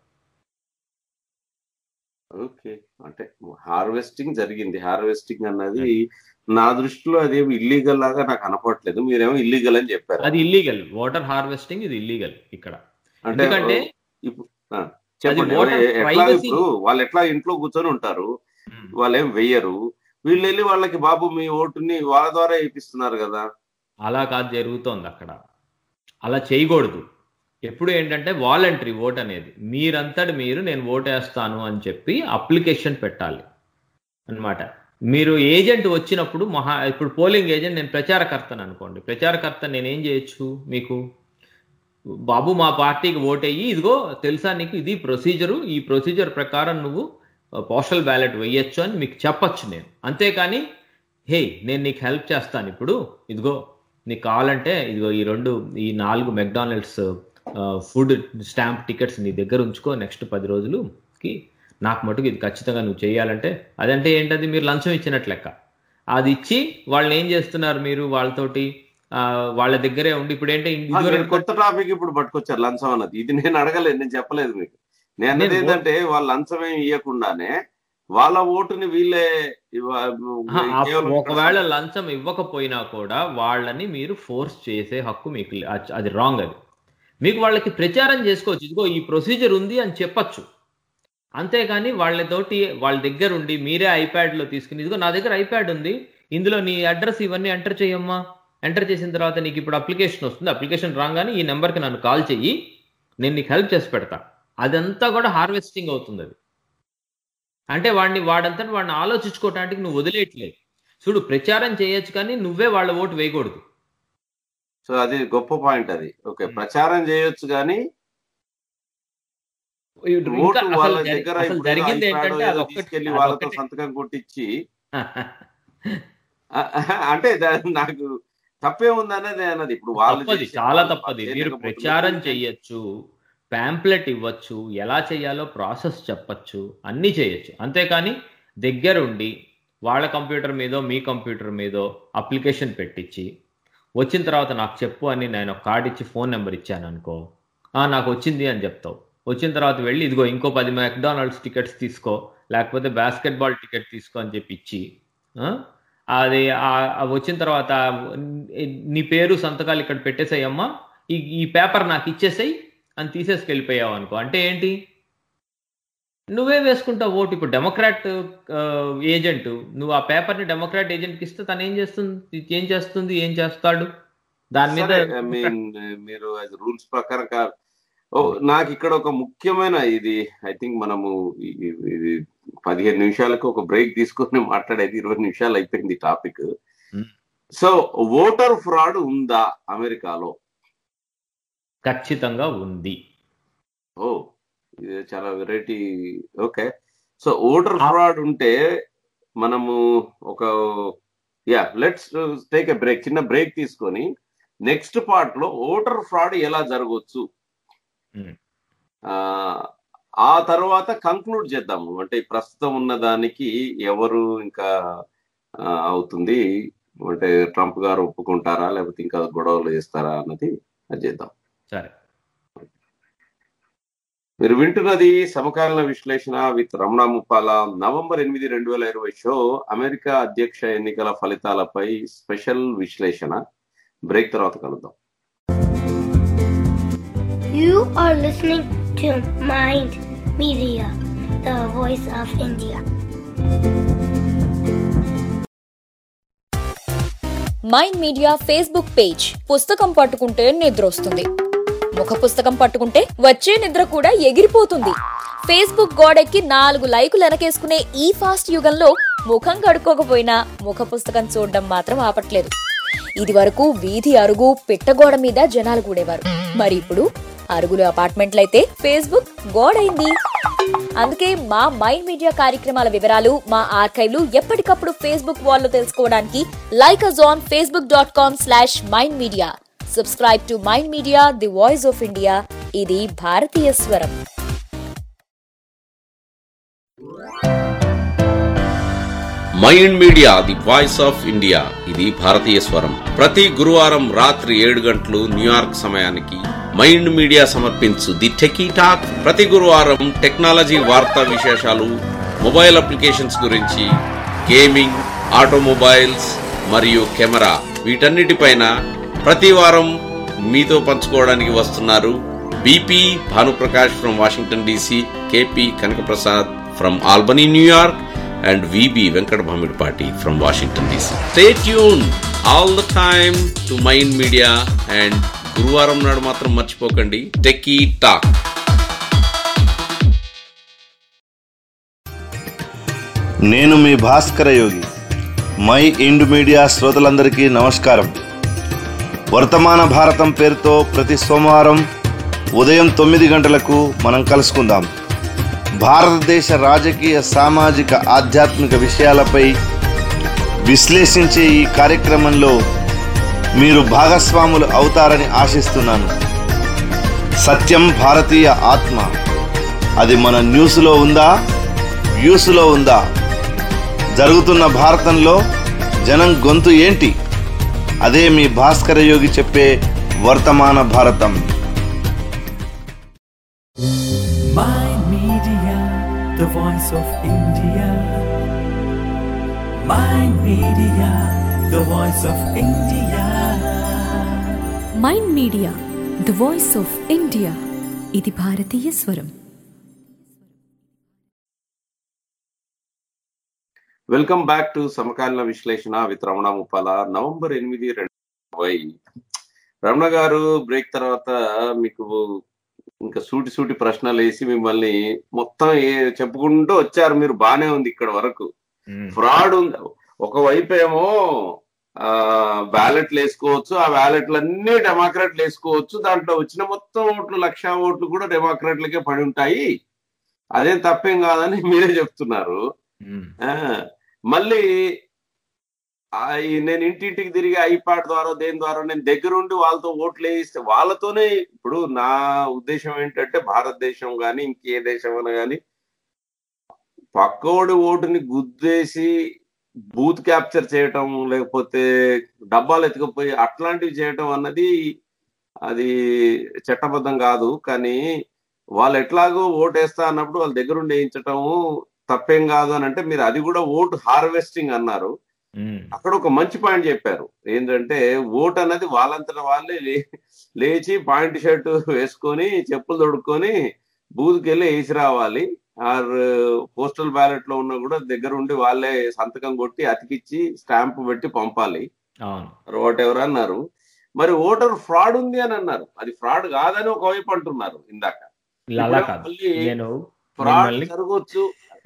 ఓకే అంటే హార్వెస్టింగ్ జరిగింది హార్వెస్టింగ్ అన్నది నా దృష్టిలో అదేమి ఇల్లీగల్ లాగా నాకు కనపడట్లేదు మీరేమో ఇల్లీగల్ అని చెప్పారు అది ఇల్లీగల్ వాటర్ హార్వెస్టింగ్ ఇది ఇల్లీగల్ ఇక్కడ అంటే ఎందుకంటే ఇప్పుడు ఆ, చెప్పండి water ఎట్లా privacy- ఇప్పుడు వాళ్ళు ఎట్లా ఇంట్లో కూర్చొని ఉంటారు వాళ్ళు ఏం వెయ్యరు వీళ్ళు వెళ్ళి వాళ్ళకి బాబు మీ ఓటుని వాళ్ళ ద్వారా వేయిస్తున్నారు కదా అలా కాదు జరుగుతోంది అక్కడ అలా చేయకూడదు ఎప్పుడు ఏంటంటే వాలంటరీ ఓట్ అనేది మీరంతటి మీరు నేను ఓటేస్తాను అని చెప్పి అప్లికేషన్ పెట్టాలి అన్నమాట మీరు ఏజెంట్ వచ్చినప్పుడు మహా ఇప్పుడు పోలింగ్ ఏజెంట్ నేను ప్రచారకర్తను అనుకోండి ప్రచారకర్త నేనేం చేయొచ్చు మీకు బాబు మా పార్టీకి ఓటేయి ఇదిగో తెలుసా నీకు ఇది ప్రొసీజరు ఈ ప్రొసీజర్ ప్రకారం నువ్వు పోస్టల్ బ్యాలెట్ వేయొచ్చు అని మీకు చెప్పొచ్చు నేను అంతేకాని హే నేను నీకు హెల్ప్ చేస్తాను ఇప్పుడు ఇదిగో నీకు కావాలంటే ఇదిగో ఈ రెండు ఈ నాలుగు మెక్డానల్డ్స్ ఫుడ్ స్టాంప్ టికెట్స్ నీ దగ్గర ఉంచుకో నెక్స్ట్ పది రోజులుకి నాకు మటుకు ఇది ఖచ్చితంగా నువ్వు చేయాలంటే అదంటే ఏంటది మీరు లంచం ఇచ్చినట్లు లెక్క అది ఇచ్చి వాళ్ళని ఏం చేస్తున్నారు మీరు వాళ్ళతోటి ఆ, వాళ్ళ దగ్గరే ఉండి ఇప్పుడు ఏంటంటే ఆ, మీరు ఇదివరకు కొత్త టాపిక్ ఇప్పుడు పట్టుకొచ్చారు లంచం అన్నది ఇది నేను అడగలేదు నేను చెప్పలేదు మీకు నేను అన్నది నేను ఏంటంటే వాళ్ళు లంచం ఏమి ఇవ్వకుండానే వాళ్ళ ఓటుని వీళ్ళే ఇవ్వ- ఆహా, ఆ- కేవలం ఇక్కడ ఒకవేళ లంచం ఇవ్వకపోయినా కూడా వాళ్ళని మీరు ఫోర్స్ చేసే హక్కు మీకు లే- అది- అది రాంగ్ అది మీకు వాళ్ళకి ప్రచారం చేసుకోవచ్చు ఇదిగో ఈ ప్రొసీజర్ ఉంది అని చెప్పొచ్చు అంతేగాని వాళ్ళతోటి వాళ్ళ దగ్గర ఉండి మీరే ఐప్యాడ్ లో తీసుకుని ఇదిగో నా దగ్గర ఐప్యాడ్ ఉంది ఇందులో నీ అడ్రస్ ఇవన్నీ ఎంటర్ చేయమ్మా ఎంటర్ చేసిన తర్వాత నీకు ఇప్పుడు అప్లికేషన్ వస్తుంది అప్లికేషన్ రాగానే ఈ నెంబర్కి నన్ను కాల్ చెయ్యి నేను నీకు హెల్ప్ చేసి పెడతా అదంతా కూడా హార్వెస్టింగ్ అవుతుంది అది అంటే వాడిని వాడంతా వాడిని ఆలోచించుకోవటానికి నువ్వు వదిలేయట్లేదు చూడు ప్రచారం చేయొచ్చు కానీ నువ్వే వాళ్ళ ఓటు వేయకూడదు సో అది గొప్ప పాయింట్ అది ఓకే ప్రచారం చేయొచ్చు కానీ ఇంకా ఓటు అసలు వాళ్ళ జరి- దగ్గర అసలు ఇప్పుడు ఏదో జరిగింది iPad ఏంటంటే ఏదో అదొక్కటి తీసుకెళ్లి వాళ్ళతో అదొక్కటి సంతకం కొట్టించి ఆ, అంటే దా- నాకు తప్పే ఉందనేది అన్నది ఇప్పుడు వాళ్ళు తప్పది చేసే- చాలా తప్పది మీరు చేయలేకపోతున్నారు. ప్రచారం చెయ్యొచ్చు ప్యాంప్లెట్ ఇవ్వచ్చు ఎలా చేయాలో ప్రాసెస్ చెప్పొచ్చు అన్నీ చేయొచ్చు అంతేకాని దగ్గరుండి వాళ్ళ కంప్యూటర్ మీదో మీ కంప్యూటర్ మీదో అప్లికేషన్ పెట్టించి వచ్చిన తర్వాత నాకు చెప్పు అని నేను ఒక కార్డు ఇచ్చి ఫోన్ నెంబర్ ఇచ్చాను అనుకో "ఆ, నాకు వచ్చింది అని చెప్తావు వచ్చిన తర్వాత వెళ్ళి ఇదిగో ఇంకో పది మెక్డానల్డ్స్ టికెట్స్ తీసుకో లేకపోతే బాస్కెట్ బాల్ టికెట్ తీసుకో అని చెప్పి ఇచ్చి ఆ, అది ఆ- ఆ వచ్చిన తర్వాత నీ పేరు సంతకాలు ఇక్కడ పెట్టేసాయమ్మా ఈ ఈ పేపర్ నాకు ఇచ్చేసాయి అని తీసేసుకెళ్ళిపోయావు అనుకో అంటే ఏంటి నువ్వే వేసుకుంటావు ఓటు ఇప్పుడు డెమోక్రాట్ ఏజెంట్ నువ్వు ఆ పేపర్ని డెమోక్రాట్ ఏజెంట్కి ఇస్తే తను ఏం చేస్తుంది ఏం చేస్తుంది ఏం చేస్తాడు దాని మీద సరే, I mean, మీరు రూల్స్ ప్రకారం కా- ఓ, నాకు ఇక్కడ ఒక ముఖ్యమైన ఇది ఐ థింక్ మనము ఈ- ఈ- ఇది పదిహేను నిమిషాలకు ఒక బ్రేక్ తీసుకొని మాట్లాడేది ఇరవై నిమిషాలు అయిపోయింది topic Hmm. So voter fraud ఉందా అమెరికాలో ఖచ్చితంగా ఉంది ఓ ఇది చాలా variety okay so voter fraud ఉంటే మనము ఒక yeah let's take a break చిన్న బ్రేక్ తీసుకొని నెక్స్ట్ పార్ట్ లో ఓటర్ ఫ్రాడ్ ఎలా జరగవచ్చు Hmm. ఆ, ఆ తర్వాత కంక్లూడ్ చేద్దాము అంటే ప్రస్తుతం ఉన్న దానికి ఎవరు ఇంకా ఆ, అవుతుంది అంటే ట్రంప్ గారు ఒప్పుకుంటారా లేకపోతే ఇంకా గొడవలు చేస్తారా అన్నది అది చేద్దాం సరే మీరు వింటున్నది సమకాలీన విశ్లేషణ విత్ రమణ ముప్పాల నవంబర్ ఎనిమిది రెండు వేల ఇరవై షో అమెరికా అధ్యక్ష ఎన్నికల ఫలితాలపై స్పెషల్ విశ్లేషణ బ్రేక్ తర్వాత కలుద్దాం You are listening to Mind Media, the voice of India. Mind media Facebook page పుస్తకం పట్టుకుంటే నిద్ర వస్తుంది ముఖ పుస్తకం పట్టుకుంటే వచ్చే నిద్ర కూడా ఎగిరిపోతుంది ఫేస్బుక్ గోడెక్కి నాలుగు లైకులు వెనకేసుకునే ఈ ఫాస్ట్ యుగంలో ముఖం కడుక్కోకపోయినా ముఖ పుస్తకం చూడడం మాత్రం ఆపట్లేదు ఇది వరకు వీధి అరుగు పిట్టగోడ మీద జనాలు కూడేవారు మరి ఇప్పుడు అరుగులు అపార్ట్మెంట్లయితే ఫేస్బుక్ గోడైంది అందుకే మా మైండ్ మీడియా కార్యక్రమాల వివరాలు మా ఆర్కైవ్లు ఎప్పటికప్పుడు ఫేస్బుక్ వాల్లో తెలుసుకోవడానికి like us on Facebook dot com slash mind media subscribe to mind media the voice of India ఇది భారతీయ స్వరం mind media the voice of India ఇది భారతీయ స్వరం ప్రతి గురువారం రాత్రి ఏడు గంటలు న్యూయార్క్ సమయానికి మైండ్ మీడియా సమర్పించు ది టెకీ టాక్ ప్రతి గురువారం టెక్నాలజీ వార్తా విశేషాలు మొబైల్ అప్లికేషన్స్ గురించి గేమింగ్ ఆటోమొబైల్స్ మరియు కెమెరా వీటన్నిటిపైన ప్రతి వారం మీతో పంచుకోవడానికి వస్తున్నారు BP Bhanuprakash from Washington DC KP Kanakaprasad from Albany New York and VB Venkat Bhamidpati from Washington DC. Stay tuned all the time to Mind Media and గురువారం నాడు మాత్రం మర్చిపోకండి టెకీ టాక్ నేను మీ Bhaskara Yogi mind media శ్రోతలందరికీ నమస్కారం వర్తమాన భారతం పేరుతో ప్రతి సోమవారం ఉదయం తొమ్మిది గంటలకు మనం కలుసుకుందాం భారతదేశ రాజకీయ సామాజిక ఆధ్యాత్మిక విషయాలపై విశ్లేషించే ఈ కార్యక్రమంలో మీరు భాగస్వాములు అవుతారని ఆశిస్తున్నాను సత్యం భారతీయ ఆత్మ అది మన న్యూస్లో ఉందా వ్యూస్లో ఉందా జరుగుతున్న భారతంలో జనం గొంతు ఏంటి అదే మీ భాస్కర యోగి చెప్పే వర్తమాన భారతం Mind Media, the voice of India. Mind Media, the voice of India. Mind media the voice of India ఇది భారతీయ స్వరం వెల్కమ్ బ్యాక్ టు సమకాలీన విశ్లేషణ విత్ రమణ ముప్పాల నవంబర్ ఎనిమిది రెండు ఇరవై రమణ గారు బ్రేక్ తర్వాత మీకు ఇంకా సూటి సూటి ప్రశ్నలు వేసి మిమ్మల్ని మొత్తం ఏ- చెప్పుకుంటూ వచ్చారు మీరు బానే ఉంది ఇక్కడ వరకు ఫ్రాడ్ ఉంది ఒకవైపు ఏమో ఆ బ్యాలెట్లు వేసుకోవచ్చు ఆ బ్యాలెట్లు అన్ని డెమోక్రాట్లు వేసుకోవచ్చు దాంట్లో వచ్చిన మొత్తం ఓట్లు లక్ష ఓట్లు కూడా డెమోక్రాట్లకే పడి ఉంటాయి అదేం తప్పేం కాదని మీరే చెప్తున్నారు ఆ, మళ్ళీ ఆ, ఈ నేను ఇంటింటికి తిరిగి ఐపాడ్ ద్వారా దేని ద్వారా నేను దగ్గరుండి వాళ్ళతో ఓట్లు వేయిస్తే వాళ్ళతోనే ఇప్పుడు నా ఉద్దేశం ఏంటంటే భారతదేశం కానీ ఇంకే దేశం అయినా కానీ పక్కోడి ఓటుని గుద్దేసి బూత్ క్యాప్చర్ చేయటం లేకపోతే డబ్బాలు ఎత్తుకుపోయి అట్లాంటివి చేయటం అన్నది అది చట్టబద్ధం కాదు కానీ వాళ్ళు ఎట్లాగో ఓటు వేస్తా అన్నప్పుడు వాళ్ళ దగ్గరుండి వేయించటము తప్పేం కాదు అని అంటే మీరు అది కూడా ఓటు హార్వెస్టింగ్ అన్నారు అక్కడ ఒక మంచి పాయింట్ చెప్పారు ఏంటంటే ఓట్ అన్నది వాళ్ళంతట వాళ్ళే లే- లేచి పాయింట్ షర్ట్ వేసుకొని చెప్పులు తొడుక్కొని బూత్కి వెళ్ళి వేసి రావాలి ఆర్ పోస్టల్ బ్యాలెట్ లో ఉన్నా కూడా దగ్గర ఉండి వాళ్ళే సంతకం కొట్టి అతికిచ్చి స్టాంప్ పెట్టి పంపాలి అవును వాట్ ఎవర్ అన్నారు మరి ఓటర్ ఫ్రాడ్ ఉంది అని అన్నారు అది ఫ్రాడ్ కాదని ఒకవైపు అంటున్నారు ఇందాక ఇలా అలా కాదు మళ్ళీ నేను ఫ్రాడ్ మిమ్మల్ని జరగవచ్చు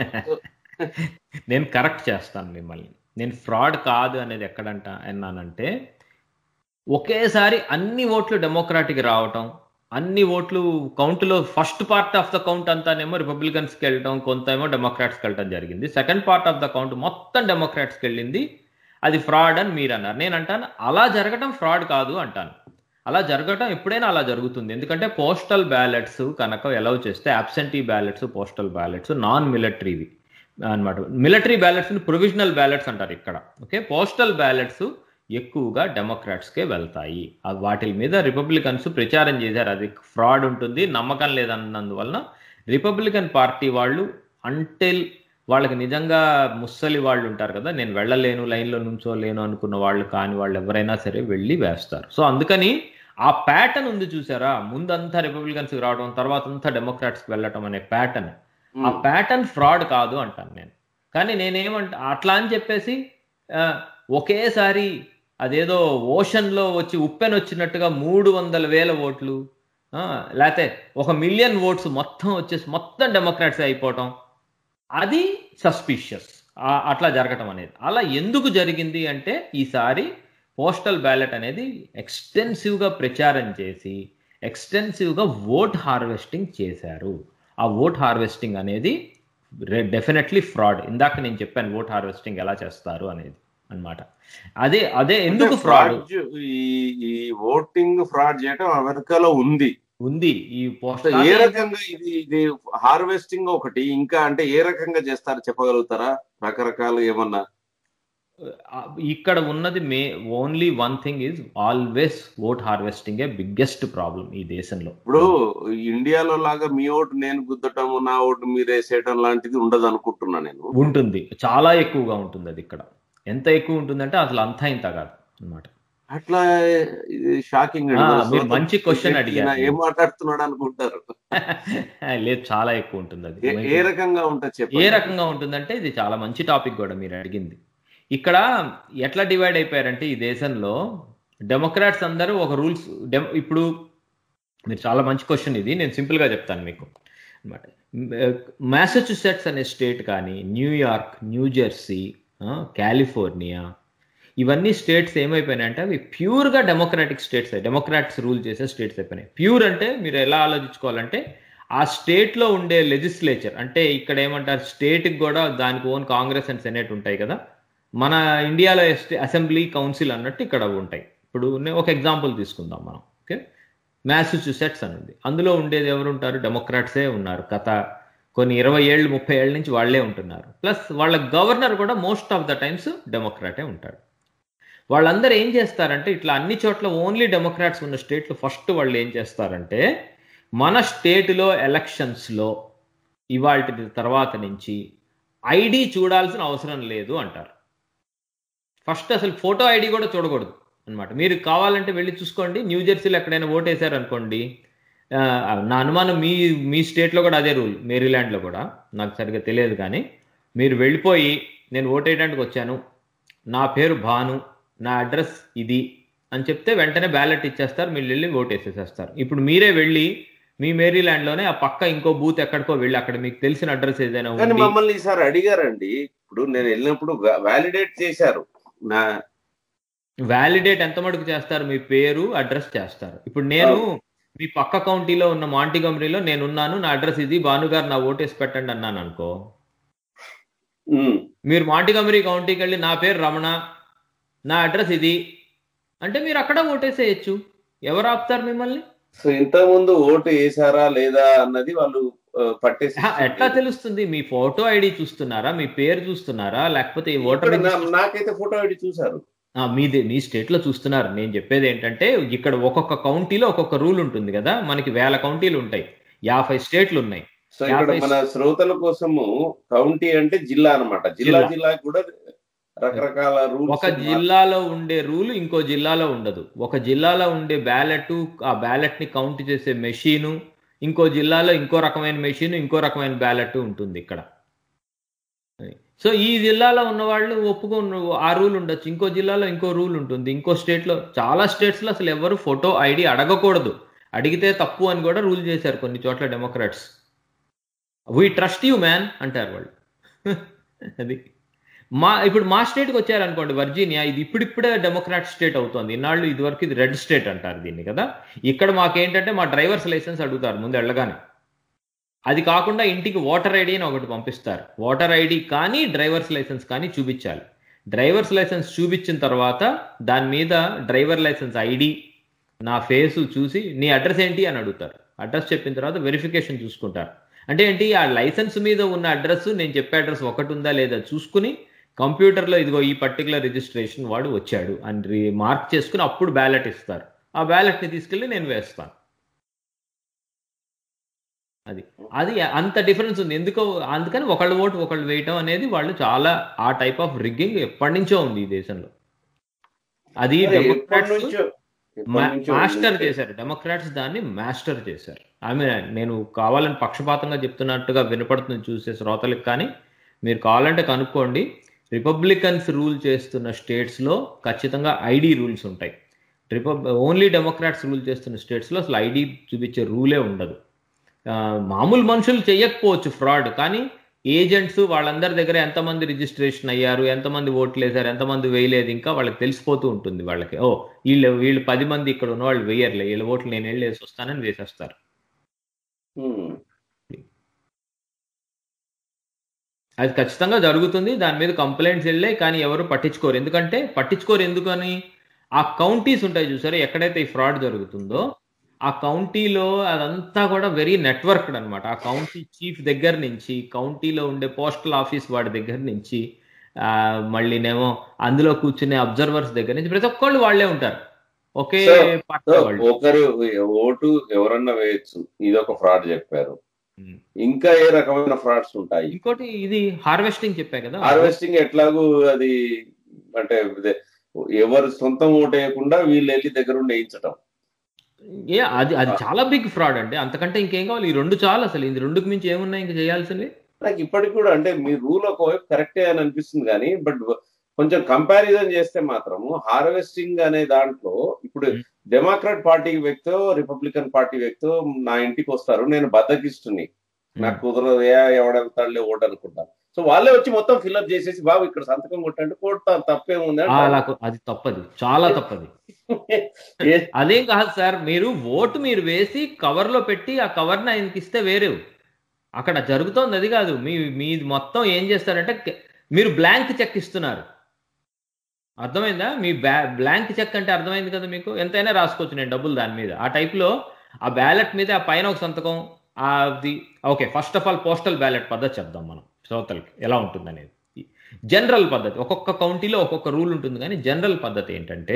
నేను కరెక్ట్ చేస్తాను మిమ్మల్ని నేను ఫ్రాడ్ కాదు అనేది ఎక్కడంట అన్నానంటే ఒకేసారి అన్ని ఓట్లు డెమోక్రాటిక్ రావటం అన్ని ఓట్లు కౌంట్లో first part of the count అంతానేమో రిపబ్లికన్స్కి వెళ్ళటం కొంత ఏమో డెమోక్రాట్స్కి వెళ్ళటం జరిగింది second part of the count మొత్తం డెమోక్రాట్స్కి వెళ్ళింది అది ఫ్రాడ్ అని మీరు అన్నారు నేను అంటాను అలా జరగటం ఫ్రాడ్ కాదు అంటాను అలా జరగటం ఎప్పుడైనా అలా జరుగుతుంది ఎందుకంటే పోస్టల్ బ్యాలెట్స్ కనుక ఎలవ్ చేస్తే absentee ballots postal ballots non మిలిటరీవి అనమాట మిలిటరీ బ్యాలెట్స్ ప్రొవిజనల్ బ్యాలెట్స్ అంటారు ఇక్కడ ఓకే పోస్టల్ బ్యాలెట్స్ ఎక్కువగా డెమోక్రాట్స్కే వెళ్తాయి ఆ వాటి మీద రిపబ్లికన్స్ ప్రచారం చేశారు అది ఫ్రాడ్ ఉంటుంది నమ్మకం లేదన్నందువలన రిపబ్లికన్ పార్టీ వాళ్ళు అంటిల్ వాళ్ళకి నిజంగా ముస్సలి వాళ్ళు ఉంటారు కదా నేను వెళ్ళలేను లైన్లో నుంచోలేను అనుకున్న వాళ్ళు కాని వాళ్ళు ఎవరైనా సరే వెళ్ళి వేస్తారు సో అందుకని ఆ ప్యాటర్న్ ఉంది చూసారా ముందంతా రిపబ్లికన్స్ రావడం తర్వాత అంతా డెమోక్రాట్స్కి వెళ్ళటం అనే ప్యాటర్న్ ఆ ప్యాటర్న్ ఫ్రాడ్ కాదు అంటాను నేను కానీ నేనేమంట అట్లా అని చెప్పేసి ఆ, ఒకేసారి అదేదో ఓషన్లో వచ్చి ఉప్పెన్ వచ్చినట్టుగా మూడు వందల వేల ఓట్లు ఆ, లేకపోతే ఒక మిలియన్ ఓట్స్ మొత్తం వచ్చేసి మొత్తం డెమోక్రాట్స్ అయిపోవటం అది సస్పిషియస్ అట్లా జరగటం అనేది అలా ఎందుకు జరిగింది అంటే ఈసారి పోస్టల్ బ్యాలెట్ అనేది ఎక్స్టెన్సివ్గా ప్రచారం చేసి ఎక్స్టెన్సివ్గా ఓట్ హార్వెస్టింగ్ చేశారు ఆ ఓట్ హార్వెస్టింగ్ అనేది డెఫినెట్లీ ఫ్రాడ్ ఇందాక నేను చెప్పాను ఓట్ హార్వెస్టింగ్ ఎలా చేస్తారు అనేది అన్నమాట అదే అదే ఎందుకు ఫ్రాడ్ ఈ ఈ ఓటింగ్ ఫ్రాడ్ చేయడం అమెరికాలో ఉంది ఉంది ఈ సో పోస్టల్ ఏ రకంగా ఇది ఇది హార్వెస్టింగ్ ఒకటి ఇంకా అంటే ఏ రకంగా చేస్తారు చెప్పగలుగుతారా రకరకాలు ఏమన్నా ఇక్కడ ఉన్నది may only one thing is always vote harvesting a biggest problem ఈ దేశంలో ఇప్పుడు ఇండియాలో లాగా మీ ఓటు నేను గుద్దటం నా ఓటు మీరు వేసేయటం లాంటిది ఉండదు అనుకుంటున్నా నేను ఉంటుంది చాలా ఎక్కువగా ఉంటుంది అది ఇక్కడ ఎంత ఎక్కువ ఉంటుందంటే అసలు అంతా ఇంత కాదు అన్నమాట అట్లా ఇది షాకింగ్ ఆ, మీరు మంచి question అడిగారు. ఏం మాట్లాడుతున్నాడు అనుకుంటారు లేదు చాలా ఎక్కువ ఉంటుంది అది ఏ- ఏ రకంగా ఉంటుంది ఏ చెప్పండి రకంగా ఉంటుందంటే ఇది చాలా మంచి టాపిక్ కూడా మీరు అడిగింది ఇక్కడ ఎట్లా డివైడ్ అయిపోయారంటే ఈ దేశంలో డెమోక్రాట్స్ అందరూ ఒక రూల్స్ ఇప్పుడు మీరు చాలా మంచి క్వశ్చన్ ఇది నేను సింపుల్గా చెప్తాను మీకు అనమాట మ్యాసచ్యూసెట్స్ అనే స్టేట్ కానీ న్యూయార్క్ న్యూ జెర్సీ ఆ, కాలిఫోర్నియా ఇవన్నీ స్టేట్స్ ఏమైపోయినాయంటే అవి ప్యూర్గా డెమోక్రాటిక్ స్టేట్స్ డెమోక్రాట్స్ రూల్ చేసే స్టేట్స్ అయిపోయినాయి ప్యూర్ అంటే మీరు ఎలా ఆలోచించుకోవాలంటే ఆ స్టేట్లో ఉండే లెజిస్లేచర్ అంటే ఇక్కడ ఏమంటారు స్టేట్కి కూడా దానికి ఓన్ కాంగ్రెస్ అండ్ సెనేట్ ఉంటాయి కదా మన ఇండియాలో అసెంబ్లీ కౌన్సిల్ అన్నట్టు ఇక్కడ ఉంటాయి ఇప్పుడు నే- ఒక ఎగ్జాంపుల్ తీసుకుందాం మనం ఓకే మ్యాసచ్యూసెట్స్ అని ఉంది అందులో ఉండేది ఎవరు ఉంటారు డెమోక్రాట్సే ఉన్నారు గత కొన్ని ఇరవై ఏళ్ళు ముప్పై ఏళ్ళ నుంచి వాళ్ళే ఉంటున్నారు ప్లస్ వాళ్ళ గవర్నర్ కూడా మోస్ట్ ఆఫ్ ద టైమ్స్ డెమోక్రాటే ఉంటాడు వాళ్ళందరూ ఏం చేస్తారంటే ఇట్లా అన్ని చోట్ల ఓన్లీ డెమోక్రాట్స్ ఉన్న స్టేట్లు ఫస్ట్ వాళ్ళు ఏం చేస్తారంటే మన స్టేట్లో ఎలక్షన్స్లో ఇవాళ తర్వాత నుంచి ఐడి చూడాల్సిన అవసరం లేదు అంటారు ఫస్ట్ అసలు ఫోటో ఐడి కూడా చూడకూడదు అన్నమాట మీరు కావాలంటే వెళ్ళి చూసుకోండి న్యూ జెర్సీలో ఎక్కడైనా ఓట్ వేశారు అనుకోండి ఆ, నా అనుమానం మీ మీ స్టేట్లో కూడా అదే రూల్ మేరీల్యాండ్లో కూడా నాకు సరిగ్గా తెలియదు కానీ మీరు వెళ్ళిపోయి నేను ఓట్ వేయడానికి వచ్చాను నా పేరు భాను నా అడ్రస్ ఇది అని చెప్తే వెంటనే బ్యాలెట్ ఇచ్చేస్తారు మీరు వెళ్ళి ఓట్ వేసేసేస్తారు ఇప్పుడు మీరే వెళ్ళి మీ మేరీల్యాండ్లోనే ఆ పక్క ఇంకో బూత్ ఎక్కడికో వెళ్ళి అక్కడ మీకు తెలిసిన అడ్రస్ ఏదైనా కానీ ఉండి మమ్మల్ని ఈసారి అడిగారండి ఇప్పుడు నేను వెళ్ళినప్పుడు వ్యాలిడేట్ చేశారు నా వ్యాలిడేట్ ఎంత మటుకు చేస్తారు మీ పేరు అడ్రస్ చేస్తారు ఇప్పుడు నేను మీ పక్క కౌంటీలో ఉన్న మాంటిగమరీలో నేను ఉన్నాను నా అడ్రస్ ఇది భానుగారు నా ఓటేసి పెట్టండి అన్నాను అనుకో ఉమ్, మీరు మాంటిగమరీ కౌంటీకి వెళ్ళి నా పేరు రమణ నా అడ్రస్ ఇది అంటే మీరు అక్కడ ఓటేసేయచ్చు ఎవరు ఆపుతారు మిమ్మల్ని సో ఇంతకుముందు ఓటు వేసారా లేదా అన్నది వాళ్ళు ఆ, పట్టేసి ఆహా, ఎట్లా తెలుస్తుంది మీ ఫోటో ఐడి చూస్తున్నారా మీ పేరు చూస్తున్నారా లేకపోతే ఈ ఓటర్ ఇక్కడ నా- నాకైతే ఫోటో ఐడి చూసారు ఆ, మీది మీ స్టేట్ లో చూస్తున్నారు నేను చెప్పేది ఏంటంటే ఇక్కడ ఒక్కొక్క కౌంటీలో ఒక్కొక్క రూల్ ఉంటుంది కదా మనకి వేల కౌంటీలు ఉంటాయి యాభై స్టేట్లు ఉన్నాయి సో ఇక్కడ యాభై మన శ్రోతల కోసము కౌంటీ అంటే జిల్లా అన్నమాట జిల్లా జిల్లా. జిల్లా కూడా రకరకాల రూల్స్ ఒక జిల్లాలో ఉండే రూల్ ఇంకో జిల్లాలో ఉండదు ఒక జిల్లాలో ఉండే బ్యాలెట్ ఆ బ్యాలెట్ ని కౌంట్ చేసే మెషీను ఇంకో జిల్లాలో ఇంకో రకమైన మెషిన్ ఇంకో రకమైన బ్యాలెట్ ఉంటుంది ఇక్కడ సో ఈ జిల్లాలో ఉన్న వాళ్ళు ఒప్పుకున్న ఆ రూల్ ఉండొచ్చు ఇంకో జిల్లాలో ఇంకో రూల్ ఉంటుంది ఇంకో స్టేట్లో చాలా స్టేట్స్లో అసలు ఎవరు ఫోటో ఐడి అడగకూడదు అడిగితే తప్పు అని కూడా రూల్ చేశారు కొన్ని చోట్ల Democrats we trust you man అంటారు వాళ్ళు అది మా ఇప్పుడు మా స్టేట్కి వచ్చారనుకోండి వర్జీనియా ఇది ఇప్పుడిప్పుడే డెమోక్రాట్ స్టేట్ అవుతుంది ఇన్నాళ్ళు ఇదివరకు ఇది రెడ్ స్టేట్ అంటారు దీన్ని కదా ఇక్కడ మాకేంటంటే మా డ్రైవర్స్ లైసెన్స్ అడుగుతారు ముందు వెళ్ళగానే అది కాకుండా ఇంటికి ఓటర్ ఐడి అని ఒకటి పంపిస్తారు ఓటర్ ఐడి కానీ డ్రైవర్స్ లైసెన్స్ కానీ చూపించాలి డ్రైవర్స్ లైసెన్స్ చూపించిన తర్వాత దాని మీద డ్రైవర్ లైసెన్స్ ఐడి నా ఫేస్ చూసి నీ అడ్రస్ ఏంటి అని అడుగుతారు అడ్రస్ చెప్పిన తర్వాత వెరిఫికేషన్ చూసుకుంటారు అంటే ఏంటి ఆ లైసెన్స్ మీద ఉన్న అడ్రస్ నేను చెప్పే అడ్రస్ ఒకటి ఉందా లేదా చూసుకుని కంప్యూటర్లో ఇదిగో ఈ పర్టికులర్ రిజిస్ట్రేషన్ వాడు వచ్చాడు అని మార్క్ చేసుకుని అప్పుడు బ్యాలెట్ ఇస్తారు ఆ బ్యాలెట్ని తీసుకెళ్ళి నేను వేస్తాను అది అది అంత డిఫరెన్స్ ఉంది ఎందుకో అందుకని ఒకళ్ళు ఓటు ఒకళ్ళు వేయటం అనేది వాళ్ళు చాలా ఆ టైప్ ఆఫ్ రిగ్గింగ్ ఎప్పటి నుంచో ఉంది ఈ దేశంలో అది ఎప్పటి డెమోక్రాట్స్ నుంచో ఎప్పటి నుంచో మాస్టర్ ఉంది. చేశారు డెమోక్రాట్స్ దాన్ని మాస్టర్ చేశారు ఐ మీన్ నేను కావాలని పక్షపాతంగా చెప్తున్నట్టుగా వినపడుతుంది చూసే శ్రోతలకు కానీ మీరు కావాలంటే కనుక్కోండి రిపబ్లికన్స్ రూల్ చేస్తున్న స్టేట్స్లో ఖచ్చితంగా ఐడి రూల్స్ ఉంటాయి రిపబ్ ఓన్లీ డెమోక్రాట్స్ రూల్ చేస్తున్న స్టేట్స్లో అసలు ఐడి చూపించే రూలే ఉండదు ఆ, మామూలు మనుషులు చేయకపోవచ్చు ఫ్రాడ్ కానీ ఏజెంట్స్ వాళ్ళందరి దగ్గర ఎంతమంది రిజిస్ట్రేషన్ అయ్యారు ఎంతమంది ఓట్లు వేశారు ఎంతమంది వేయలేదు ఇంకా వాళ్ళకి తెలిసిపోతూ ఉంటుంది వాళ్ళకి ఓ వీళ్ళు వీళ్ళు పది మంది ఇక్కడ ఉన్న వాళ్ళు వేయర్లే వీళ్ళ ఓట్లు నేను వెళ్ళి వేసి వస్తానని వేసేస్తారు ఉమ్. అది ఖచ్చితంగా జరుగుతుంది దాని మీద కంప్లైంట్స్ వెళ్ళాయి కానీ ఎవరు పట్టించుకోరు ఎందుకంటే పట్టించుకోరు ఎందుకని ఆ కౌంటీస్ ఉంటాయి చూసారా ఎక్కడైతే ఈ ఫ్రాడ్ జరుగుతుందో ఆ కౌంటీలో అదంతా కూడా వెరీ నెట్వర్క్డ్ అనమాట ఆ కౌంటీ చీఫ్ దగ్గర నుంచి కౌంటీలో ఉండే పోస్టల్ ఆఫీస్ వాడి దగ్గర నుంచి ఆ, మళ్ళీనేమో అందులో కూర్చునే అబ్జర్వర్స్ దగ్గర నుంచి ప్రతి ఒక్కళ్ళు వాళ్ళే ఉంటారు ఒకే So, పార్టీ సో వాళ్ళు ఒకరు ఓటు ఎవరన్నా వేయచ్చు ఇది ఒక ఫ్రాడ్ చెప్పారు ఉమ్. ఇంకా ఏ రకమైన ఫ్రాడ్స్ ఉంటాయి ఇంకోటి ఇది హార్వెస్టింగ్ చెప్పా కదా హార్వెస్టింగ్ ఎట్లాగూ అది అంటే ఇదే, ఎవరు సొంతం ఓటు వేయకుండా వీళ్ళు వెళ్ళి దగ్గర ఉండి వేయించటం ఏ అది అది చాలా బిగ్ ఫ్రాడ్ అండి అంతకంటే ఇంకేం కావాలి ఈ రెండు చాలు అసలు ఇది రెండుకు మించి ఏమున్నాయి ఇంకా చేయాల్సినవి నాకు ఇప్పటికి కూడా అంటే మీ రూల్ ఒకవైపు కరెక్టే అని అనిపిస్తుంది కానీ బట్ కొంచెం కంపారిజన్ చేస్తే మాత్రము హార్వెస్టింగ్ అనే దాంట్లో ఇప్పుడు Hmm. డెమోక్రాట్ పార్టీ వ్యక్తో రిపబ్లికన్ పార్టీ వ్యక్తో నా ఇంటికి వస్తారు నేను బద్దకిస్తుని నాకు కుదరదు ఏ ఎవడెళ్తాడులే ఓటు అనుకుంటాను సో వాళ్ళే వచ్చి మొత్తం ఫిల్అప్ చేసేసి బాబు ఇక్కడ సంతకం కొట్టంటే కొడతారు తప్పేముంది ఆ, అలా కొ- అది తప్పది చాలా తప్పది ఏ- అదేం కాదు సార్ మీరు ఓటు మీరు వేసి కవర్ లో పెట్టి ఆ కవర్ ని ఆయనకి ఇస్తే వేరే అక్కడ జరుగుతోంది అది కాదు మీ మీ మొత్తం ఏం చేస్తారంటే కె- మీరు బ్లాంక్ చెక్ ఇస్తున్నారు అర్థమైందా మీ బ్యా బ్లాంక్ చెక్ అంటే అర్థమైంది కదా మీకు ఎంతైనా రాసుకోవచ్చు నేను డబ్బులు దాని మీద ఆ type లో ఆ బ్యాలెట్ మీద ఆ పైన ఒక సంతకం అది okay first of all postal ballot పద్ధతి చెప్దాం మనం శ్రోతలకి ఎలా ఉంటుంది అనేది జనరల్ పద్ధతి ఒక్కొక్క కౌంటీలో ఒక్కొక్క రూల్ ఉంటుంది కానీ జనరల్ పద్ధతి ఏంటంటే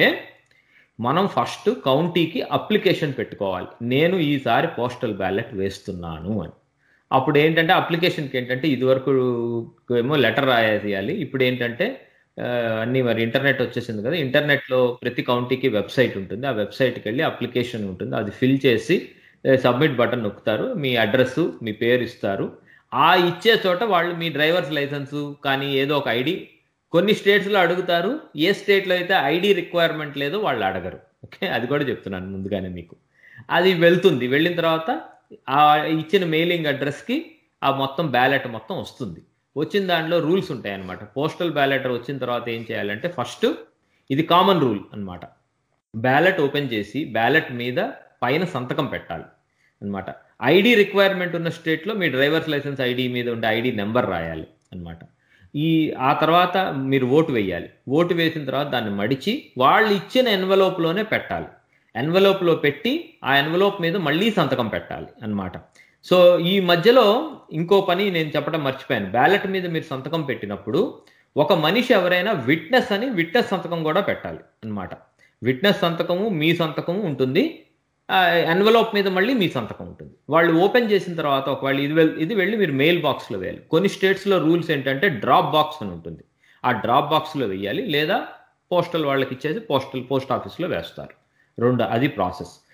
మనం ఫస్ట్ కౌంటీకి అప్లికేషన్ పెట్టుకోవాలి నేను ఈసారి పోస్టల్ బ్యాలెట్ వేస్తున్నాను అని అప్పుడు ఏంటంటే అప్లికేషన్కి ఏంటంటే ఇదివరకు ఏమో లెటర్ రాయాలి ఇప్పుడు ఏంటంటే ఆ, అన్ని మరి ఇంటర్నెట్ వచ్చేసింది కదా ఇంటర్నెట్లో ప్రతి కౌంటీకి వెబ్సైట్ ఉంటుంది ఆ వెబ్సైట్కి వెళ్ళి అప్లికేషన్ ఉంటుంది అది ఫిల్ చేసి సబ్మిట్ బటన్ నొక్కుతారు మీ అడ్రస్ మీ పేరు ఇస్తారు ఆ ఇచ్చే చోట వాళ్ళు మీ డ్రైవర్స్ లైసెన్స్ కానీ ఏదో ఒక ఐడి కొన్ని స్టేట్స్లో అడుగుతారు ఏ స్టేట్లో అయితే ఐడి రిక్వైర్మెంట్ లేదో వాళ్ళు అడగరు ఓకే అది కూడా చెప్తున్నాను ముందుగానే మీకు అది వెళ్తుంది వెళ్ళిన తర్వాత ఆ ఇచ్చిన మెయిలింగ్ అడ్రస్కి ఆ మొత్తం బ్యాలెట్ మొత్తం వస్తుంది వచ్చిన దాంట్లో రూల్స్ ఉంటాయి అనమాట పోస్టల్ బ్యాలెట్ వచ్చిన తర్వాత ఏం చేయాలంటే ఫస్ట్ ఇది కామన్ రూల్ అన్నమాట బ్యాలెట్ ఓపెన్ చేసి బ్యాలెట్ మీద పైన సంతకం పెట్టాలి అన్నమాట ఐడి రిక్వైర్మెంట్ ఉన్న స్టేట్లో మీ డ్రైవర్స్ లైసెన్స్ ఐడి మీద ఉండే ఐడి నెంబర్ రాయాలి అన్నమాట ఈ ఆ తర్వాత మీరు ఓటు వేయాలి ఓటు వేసిన తర్వాత దాన్ని మడిచి వాళ్ళు ఇచ్చిన ఎన్వలోప్లోనే పెట్టాలి ఎన్వలోప్లో పెట్టి ఆ ఎన్వలోప్ మీద మళ్ళీ సంతకం పెట్టాలి అన్నమాట సో ఈ మధ్యలో ఇంకో పని నేను చెప్పడం మర్చిపోయాను బ్యాలెట్ మీద మీరు సంతకం పెట్టినప్పుడు ఒక మనిషి ఎవరైనా విట్నెస్ అని విట్నెస్ సంతకం కూడా పెట్టాలి అన్నమాట విట్నెస్ సంతకము మీ సంతకము ఉంటుంది ఎన్వలోప్ మీద మళ్ళీ మీ సంతకం ఉంటుంది వాళ్ళు ఓపెన్ చేసిన తర్వాత ఒకవేళ ఇది వెళ్ ఇది వెళ్ళి మీరు మెయిల్ బాక్స్లో వేయాలి కొన్ని స్టేట్స్లో రూల్స్ ఏంటంటే డ్రాప్ బాక్స్ అని ఉంటుంది ఆ డ్రాప్ బాక్స్లో వేయాలి లేదా పోస్టల్ వాళ్ళకి ఇచ్చేసి పోస్టల్ పోస్ట్ ఆఫీస్లో వేస్తారు రెండు అది ప్రాసెస్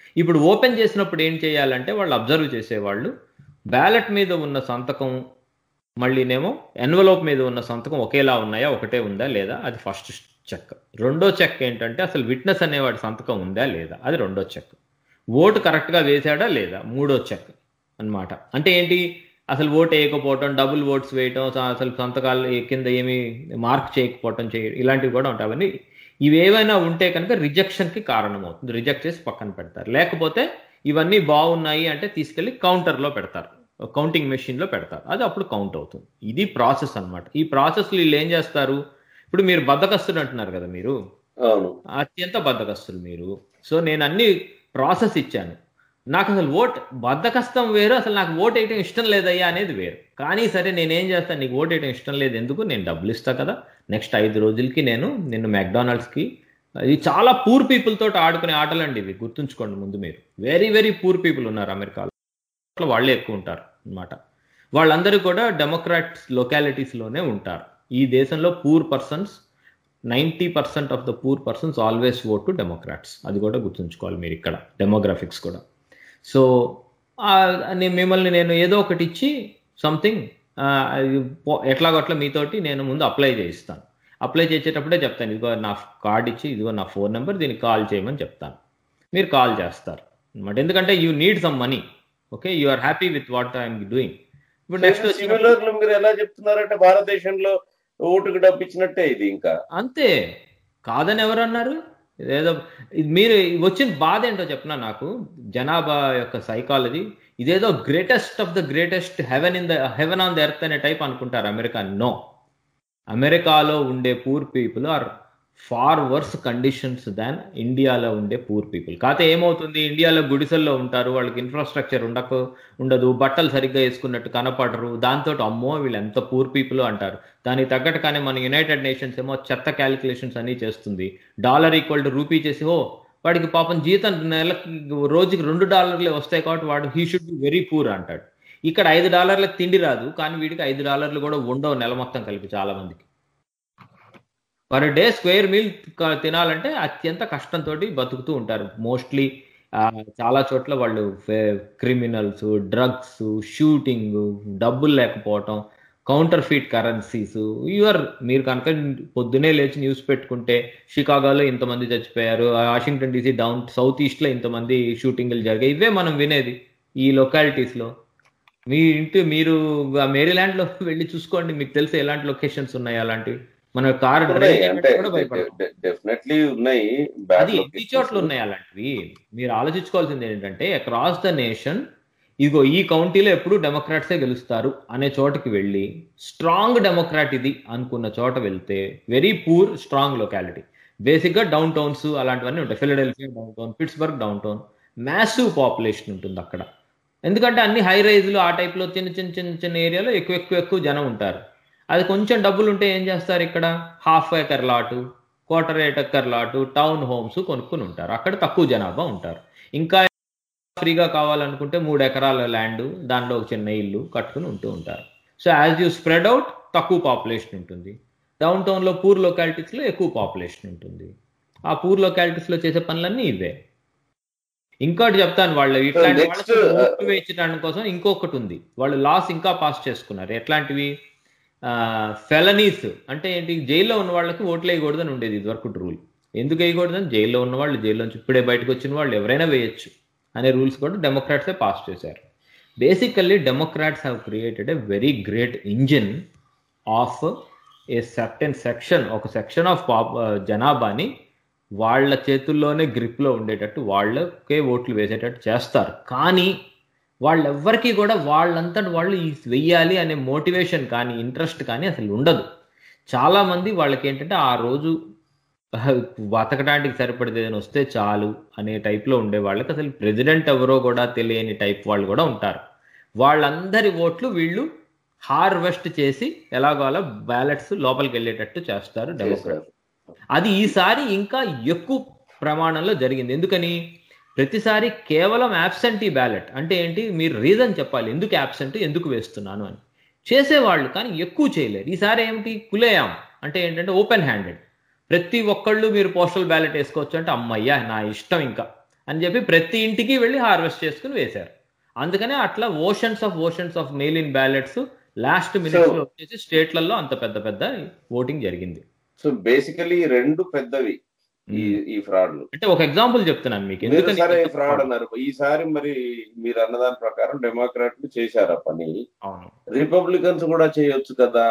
ఇప్పుడు ఓపెన్ చేసినప్పుడు ఏం చేయాలంటే వాళ్ళు అబ్జర్వ్ చేసేవాళ్ళు బ్యాలెట్ మీద ఉన్న సంతకం మళ్ళీనేమో ఎన్వలోప్ మీద ఉన్న సంతకం ఒకేలా ఉన్నాయా ఒకటే ఉందా లేదా అది ఫస్ట్ చెక్ రెండో చెక్ ఏంటంటే అసలు విట్నెస్ అనేవాడి సంతకం ఉందా లేదా అది రెండో చెక్ ఓటు కరెక్ట్గా వేశాడా లేదా మూడో చెక్ అన్నమాట అంటే ఏంటి అసలు ఓటు వేయకపోవటం డబుల్ ఓట్స్ వేయటం స- అసలు సంతకాలు ఏ- కింద ఏమి మార్క్ చేయకపోవటం చేయ ఇలాంటివి కూడా ఉంటాయి అవన్నీ ఇవేవైనా ఉంటే కనుక రిజెక్షన్కి కారణం అవుతుంది రిజెక్ట్ చేసి పక్కన పెడతారు లేకపోతే ఇవన్నీ బాగున్నాయి అంటే తీసుకెళ్లి కౌంటర్లో పెడతారు కౌంటింగ్ మెషిన్లో పెడతారు అది అప్పుడు కౌంట్ అవుతుంది ఇది ప్రాసెస్ అన్నమాట ఈ ప్రాసెస్లో వీళ్ళు ఏం చేస్తారు ఇప్పుడు మీరు బద్దకస్తుడు అంటున్నారు కదా మీరు అవును అత్యంత బద్దకస్తులు మీరు సో నేను అన్ని ప్రాసెస్ ఇచ్చాను నాకు అసలు ఓట్ బద్దకస్తం వేరు అసలు నాకు ఓట్ వేయటం ఇష్టం లేదయ్యా అనేది వేరు కానీ సరే నేనేం చేస్తాను నీకు ఓట్ వేయటం ఇష్టం లేదు ఎందుకు నేను డబ్బులు ఇస్తా కదా నెక్స్ట్ ఐదు రోజులకి నేను నిన్ను మెక్డానల్డ్స్కి ఇది చాలా పూర్ పీపుల్ తోటి ఆడుకునే ఆటలు అండి ఇవి గుర్తుంచుకోండి ముందు మీరు వెరీ వెరీ పూర్ పీపుల్ ఉన్నారు అమెరికాలో అట్లా వాళ్ళే ఎక్కువ ఉంటారు అన్నమాట వాళ్ళందరూ కూడా డెమోక్రాట్స్ లొకాలిటీస్లోనే ఉంటారు ఈ దేశంలో poor persons ninety percent of the poor persons always vote to Democrats అది కూడా గుర్తుంచుకోవాలి మీరు ఇక్కడ డెమోగ్రాఫిక్స్ కూడా సో నేను మిమ్మల్ని నేను ఏదో ఒకటి ఇచ్చి సంథింగ్ ఎట్లాగొట్లా మీతోటి నేను ముందు అప్లై చేయిస్తాను అప్లై చేసేటప్పుడే చెప్తాను ఇదిగో నా కార్డ్ ఇచ్చి ఇదిగో నా ఫోన్ నెంబర్ దీనికి కాల్ చేయమని చెప్తాను మీరు కాల్ చేస్తారు అనమాట ఎందుకంటే you need some money okay you are happy with what I'm doing ఇప్పుడు నెక్స్ట్ సిమిలర్ మీరు ఎలా చెప్తున్నారంటే భారతదేశంలో ఓటుకు డబ్బు ఇచ్చినట్టే ఇది ఇంకా అంతే కాదని ఎవరు అన్నారు ఏదో ఇది మీరు వచ్చిన బాధ ఏంటో చెప్పిన నాకు జనాభా యొక్క సైకాలజీ ఇదేదో greatest of the greatest heaven in the heaven on the earth అనే టైప్ అనుకుంటారు అమెరికా నో అమెరికాలో ఉండే poor people are far worse conditions than ఇండియాలో ఉండే పూర్ పీపుల్ కాకపోతే ఏమవుతుంది ఇండియాలో గుడిసెల్లో ఉంటారు వాళ్ళకి ఇన్ఫ్రాస్ట్రక్చర్ ఉండక ఉండదు బట్టలు సరిగ్గా వేసుకున్నట్టు కనపడరు దాంతో అమ్మో వీళ్ళు ఎంత పూర్ పీపుల్ అంటారు దానికి తగ్గట్టుగానే మన యునైటెడ్ నేషన్స్ ఏమో చెత్త క్యాలిక్యులేషన్స్ అన్ని చేస్తుంది డాలర్ ఈక్వల్ టు రూపీ చేసి ఓ వాడికి పాపం జీతం నెలకి రోజుకి రెండు డాలర్లే వస్తాయి కాబట్టి వాడు he should be very poor అంటాడు ఇక్కడ ఐదు డాలర్లకు తిండి రాదు కానీ వీడికి ఐదు డాలర్లు కూడా ఉండవు నెల మొత్తం కలిపి చాలా మందికి పర్ డే స్క్వేర్ మీల్ తినాలంటే అత్యంత కష్టంతో బతుకుతూ ఉంటారు మోస్ట్లీ చాలా చోట్ల వాళ్ళు క్రిమినల్స్ డ్రగ్స్ షూటింగ్ డబ్బులు లేకపోవటం కౌంటర్ ఫీట్ కరెన్సీస్ యూఆర్ మీరు కనుక పొద్దునే లేచి న్యూస్ పెట్టుకుంటే షికాగోలో ఇంతమంది చచ్చిపోయారు వాషింగ్టన్ డీసీ డౌన్ సౌత్ ఈస్ట్లో ఇంతమంది షూటింగ్లు జరిగాయి ఇవే మనం వినేది ఈ లొకాలిటీస్లో మీ ఇంటి మీరు మేరీల్యాండ్లో వెళ్ళి చూసుకోండి మీకు తెలిసి ఎలాంటి లొకేషన్స్ ఉన్నాయి అలాంటివి మన కార్ డ్రైవ్ అంటే కూడా భయపడతాం డెఫినెట్లీ ఉన్నాయి అది బ్యాడ్ ఎన్ని చోట్ల ఉన్నాయి అలాంటివి మీరు ఆలోచించుకోవాల్సింది ఏంటంటే అక్రాస్ ద నేషన్ ఇదిగో ఈ కౌంటీలో ఎప్పుడు డెమోక్రాట్సే గెలుస్తారు అనే చోటకి వెళ్ళి స్ట్రాంగ్ డెమోక్రాట్ ఇది అనుకున్న చోట వెళ్తే వెరీ పూర్ స్ట్రాంగ్ లొకాలిటీ బేసిక్గా డౌన్ టౌన్స్ అలాంటివన్నీ ఉంటాయి Philadelphia downtown Pittsburgh downtown massive population ఉంటుంది అక్కడ ఎందుకంటే అన్ని హై రైజ్లు ఆ టైప్లో చిన్న చిన్న చిన్న చిన్న ఏరియాలో ఎక్కువ ఎక్కువ ఎక్కువ జనం ఉంటారు అది కొంచెం డబ్బులు ఉంటే ఏం చేస్తారు ఇక్కడ half acre lot quarter acre lot town homes కొనుక్కుని ఉంటారు అక్కడ తక్కువ జనాభా ఉంటారు ఇంకా ఫ్రీగా కావాలనుకుంటే మూడు ఎకరాల ల్యాండ్ దానిలో ఒక చిన్న ఇల్లు కట్టుకుని ఉంటూ ఉంటారు so as you spread out తక్కువ పాపులేషన్ ఉంటుంది డౌన్ టౌన్లో పూర్ లొకాలిటీస్లో ఎక్కువ పాపులేషన్ ఉంటుంది ఆ పూర్ లొకాలిటీస్లో చేసే పనులన్నీ ఇవే ఇంకోటి చెప్తాను వాళ్ళు ఇట్లాంటి next, వాళ్ళకి uh, ఓట్లు వేయించడానికి కోసం ఇంకొకటి ఉంది వాళ్ళు లాస్ ఇంకా పాస్ చేసుకున్నారు ఎట్లాంటివి ఫెలనీస్ అంటే ఏంటి జైల్లో ఉన్న వాళ్ళకి ఓట్లు వేయకూడదని ఉండేది ఇదివరకు రూల్ ఎందుకు వేయకూడదని జైల్లో ఉన్న వాళ్ళు జైల్లో నుంచి ఇప్పుడే బయటకు వచ్చిన వాళ్ళు ఎవరైనా వేయొచ్చు అనే రూల్స్ కూడా డెమోక్రాట్సే పాస్ చేశారు basically Democrats have created a very great engine of a certain section ఒక సెక్షన్ ఆఫ్ పాప్ జనాభాని వాళ్ళ చేతుల్లోనే గ్రిప్లో ఉండేటట్టు వాళ్ళకే ఓట్లు వేసేటట్టు చేస్తారు కానీ వాళ్ళెవ్వరికీ కూడా వాళ్ళంతటి వాళ్ళు ఈ వెయ్యాలి అనే మోటివేషన్ కానీ ఇంట్రెస్ట్ కానీ అసలు ఉండదు చాలామంది వాళ్ళకి ఏంటంటే ఆ రోజు బతకడానికి సరిపడేది ఏదైనా వస్తే చాలు అనే టైప్లో ఉండే వాళ్ళకి అసలు ప్రెసిడెంట్ ఎవరో కూడా తెలియని టైప్ వాళ్ళు కూడా ఉంటారు వాళ్ళందరి ఓట్లు వీళ్ళు హార్వెస్ట్ చేసి ఎలాగో అలా బ్యాలెట్స్ లోపలికి వెళ్ళేటట్టు చేస్తారు డెమోక్రాట్ అది ఈసారి ఇంకా ఎక్కువ ప్రమాణంలో జరిగింది ఎందుకని ప్రతిసారి కేవలం యాబ్సెంటీ బ్యాలెట్ అంటే ఏంటి మీరు రీజన్ చెప్పాలి ఎందుకు యాబ్సెంట్ ఎందుకు వేస్తున్నాను అని చేసేవాళ్ళు కానీ ఎక్కువ చేయలేరు ఈసారి ఏమిటి కులేయాం అంటే ఏంటంటే ఓపెన్ హ్యాండెడ్ ప్రతి ఒక్కళ్ళు మీరు పోస్టల్ బ్యాలెట్ వేసుకోవచ్చు అంటే అమ్మయ్యా నా ఇష్టం ఇంకా అని చెప్పి ప్రతి ఇంటికి వెళ్ళి హార్వెస్ట్ చేసుకుని వేశారు అందుకనే అట్లా oceans of oceans of mail in ballots last minute లో వచ్చేసి స్టేట్లలో అంత పెద్ద పెద్ద ఓటింగ్ జరిగింది సో బేసికలీ రెండు పెద్దవి ఈ ఈ ఫ్రాడ్లు అంటే ఒక ఎగ్జాంపుల్ చెప్తున్నాను మీకు మీరు ఎందుకని సరే ఇంత ఫ్రాడ్ fraud? అన్నారు ఈసారి మరి మీరు అన్నదాని ప్రకారం డెమోక్రాట్లు చేశారు ఆ పని అవును రిపబ్లికన్స్ కూడా చేయొచ్చు కదా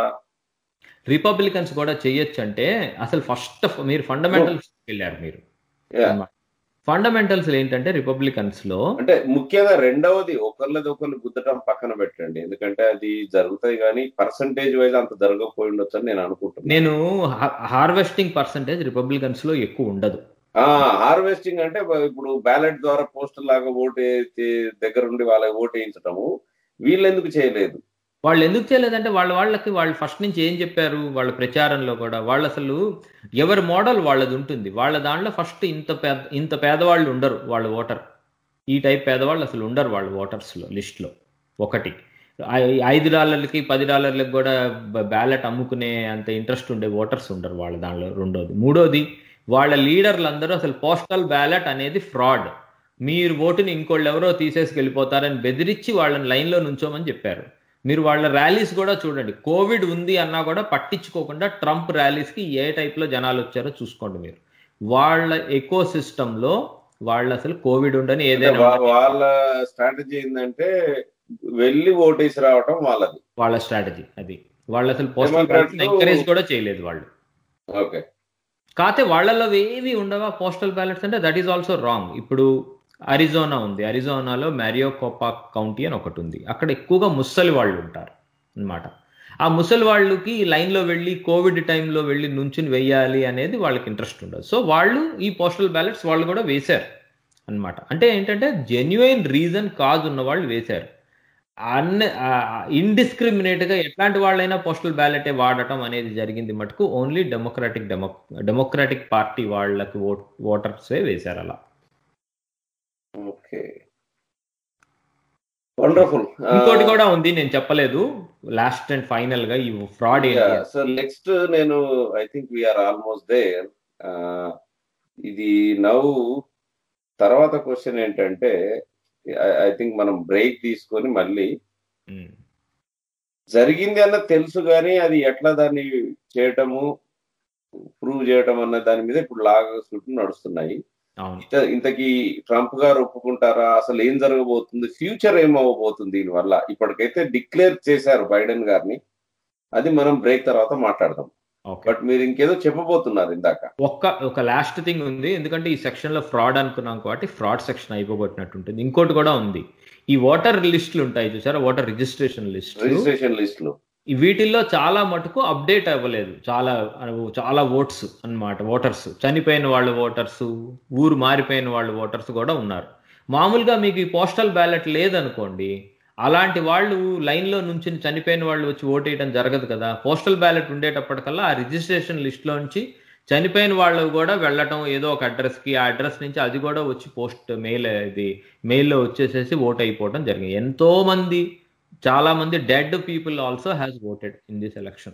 రిపబ్లికన్స్ కూడా చేయొచ్చు అంటే అసలు ఫస్ట్ మీరు ఫండమెంటల్స్ వెళ్ళారు మీరు Yeah. ఫండమెంటల్స్ ఏంటంటే రిపబ్లికన్స్ లో అంటే ముఖ్యంగా రెండవది ఒకళ్ళది ఒకళ్ళు గుద్దటం పక్కన పెట్టండి ఎందుకంటే అది జరుగుతాయి కానీ పర్సంటేజ్ వైజ్ అంత జరగకపోయి ఉండొచ్చు అని నేను అనుకుంటున్నాను నేను హార్వెస్టింగ్ పర్సంటేజ్ రిపబ్లికన్స్ లో ఎక్కువ ఉండదు హార్వెస్టింగ్ అంటే ఇప్పుడు బ్యాలెట్ ద్వారా పోస్టర్ లాగా ఓటు వేసి- దగ్గర ఉండి వాళ్ళ ఓటు వేయించటము వీళ్ళు ఎందుకు చేయలేదు వాళ్ళు ఎందుకు చేయలేదంటే వాళ్ళ వాళ్ళకి వాళ్ళు ఫస్ట్ నుంచి ఏం చెప్పారు వాళ్ళ ప్రచారంలో కూడా వాళ్ళు అసలు ఎవరి మోడల్ వాళ్ళది ఉంటుంది వాళ్ళ దాంట్లో ఫస్ట్ ఇంత పేద ఇంత పేదవాళ్ళు ఉండరు వాళ్ళ ఓటర్ ఈ టైప్ పేదవాళ్ళు అసలు ఉండరు వాళ్ళ ఓటర్స్లో లిస్ట్లో ఒకటి ఐ- ఐదు డాలర్లకి పది డాలర్లకి కూడా బ్యాలెట్ అమ్ముకునే అంత ఇంట్రెస్ట్ ఉండే ఓటర్స్ ఉండరు వాళ్ళ దానిలో రెండోది మూడోది వాళ్ళ లీడర్లు అందరూ అసలు పోస్టల్ బ్యాలెట్ అనేది ఫ్రాడ్ మీరు ఓటుని ఇంకోళ్ళు ఎవరో తీసేసి వెళ్ళిపోతారని బెదిరించి వాళ్ళని లైన్లో నుంచోమని చెప్పారు మీరు వాళ్ళ ర్యాలీస్ కూడా చూడండి కోవిడ్ ఉంది అన్నా కూడా పట్టించుకోకుండా ట్రంప్ ర్యాలీస్కి ఏ టైప్లో జనాలు వచ్చారో చూసుకోండి మీరు వాళ్ళ ఎకో సిస్టంలో వాళ్ళు అసలు కోవిడ్ ఉండని అంటే ఏదైనా వా- ఉండని వాళ్ళ స్ట్రాటజీ ఏంటంటే వెళ్ళి ఓటేసి రావటం వాళ్ళది వాళ్ళ స్ట్రాటజీ అది వాళ్ళు అసలు పోస్టల్ Democrats- ఎంకరేజ్ కూడా చేయలేదు వాళ్ళు ఓకే కాకపోతే వాళ్ళల్లో ఏవి ఉండవా పోస్టల్ బ్యాలెట్స్ అంటే దట్ ఈస్ ఆల్సో రాంగ్ ఇప్పుడు అరిజోనా ఉంది అరిజోనాలో మ్యారియో కోపా కౌంటీ అని ఒకటి ఉంది అక్కడ ఎక్కువగా ముసలి వాళ్ళు ఉంటారు అన్నమాట ఆ ముసలి వాళ్ళకి లైన్లో వెళ్ళి కోవిడ్ టైంలో వెళ్ళి నుంచుని వెయ్యాలి అనేది వాళ్ళకి ఇంట్రెస్ట్ ఉండదు సో వాళ్ళు ఈ పోస్టల్ బ్యాలెట్స్ వాళ్ళు కూడా వేశారు అన్నమాట అంటే ఏంటంటే జెన్యున్ రీజన్ కాజ్ ఉన్న వాళ్ళు వేశారు అన్ని ఇండిస్క్రిమినేట్ గా ఎట్లాంటి వాళ్ళైనా పోస్టల్ బ్యాలెటే వాడటం అనేది జరిగింది మటుకు only democratic demo democratic party వాళ్ళకి ఓట్ ఓటర్సే వేశారు అలా ఓకే వండర్ఫుల్ ఇంకోటి కూడా ఉంది నేను చెప్పలేదు లాస్ట్ అండ్ ఫైనల్ గా ఈ ఫ్రాడ్ ఏంటి సో నెక్స్ట్ నేను I think we are almost there ఇది నవ్వు తర్వాత క్వశ్చన్ ఏంటంటే ఐ థింక్ మనం బ్రేక్ తీసుకొని మళ్ళీ ఉమ్, జరిగింది అన్న తెలుసు కానీ అది ఎట్లా దాన్ని చేయటము ప్రూవ్ చేయటం అన్న దాని మీద ఇప్పుడు లాగా చుట్టూ నడుస్తున్నాయి అవును ఇంత- ఇంతకీ ట్రంప్ గారు ఒప్పుకుంటారా అసలు ఏం జరగబోతుంది ఫ్యూచర్ ఏమవ్వబోతుంది దీనివల్ల ఇప్పటికైతే డిక్లేర్ చేశారు బైడెన్ గారిని అది మనం బ్రేక్ తర్వాత మాట్లాడదాం ఓకే బట్ మీరు ఇంకేదో చెప్పబోతున్నారు ఇందాక ఒక్క ఒక లాస్ట్ థింగ్ ఉంది ఎందుకంటే ఈ సెక్షన్ లో ఫ్రాడ్ అనుకున్నాం కాబట్టి ఫ్రాడ్ సెక్షన్ అయిపోగొట్టినట్టు ఉంటుంది ఇంకోటి కూడా ఉంది ఈ ఓటర్ లిస్టులు ఉంటాయి చూసారా voter registration list registration list లో ఈ వీటిల్లో చాలా మటుకు అప్డేట్ అవ్వలేదు చాలా చాలా ఓట్స్ అన్నమాట ఓటర్స్ చనిపోయిన వాళ్ళ ఓటర్స్ ఊరు మారిపోయిన వాళ్ళ ఓటర్స్ కూడా ఉన్నారు మామూలుగా మీకు ఈ పోస్టల్ బ్యాలెట్ లేదనుకోండి అలాంటి వాళ్ళు లైన్లో నుంచి చనిపోయిన వాళ్ళు వచ్చి ఓటేయడం జరగదు కదా పోస్టల్ బ్యాలెట్ ఉండేటప్పటికల్లా ఆ రిజిస్ట్రేషన్ లిస్ట్లో నుంచి చనిపోయిన వాళ్ళు కూడా వెళ్ళటం ఏదో ఒక అడ్రస్కి ఆ అడ్రస్ నుంచి అది కూడా వచ్చి పోస్ట్ మెయిల్ ఇది మెయిల్లో వచ్చేసేసి ఓట్ అయిపోవడం జరిగింది ఎంతో మంది చాలా మంది dead people also has voted in this election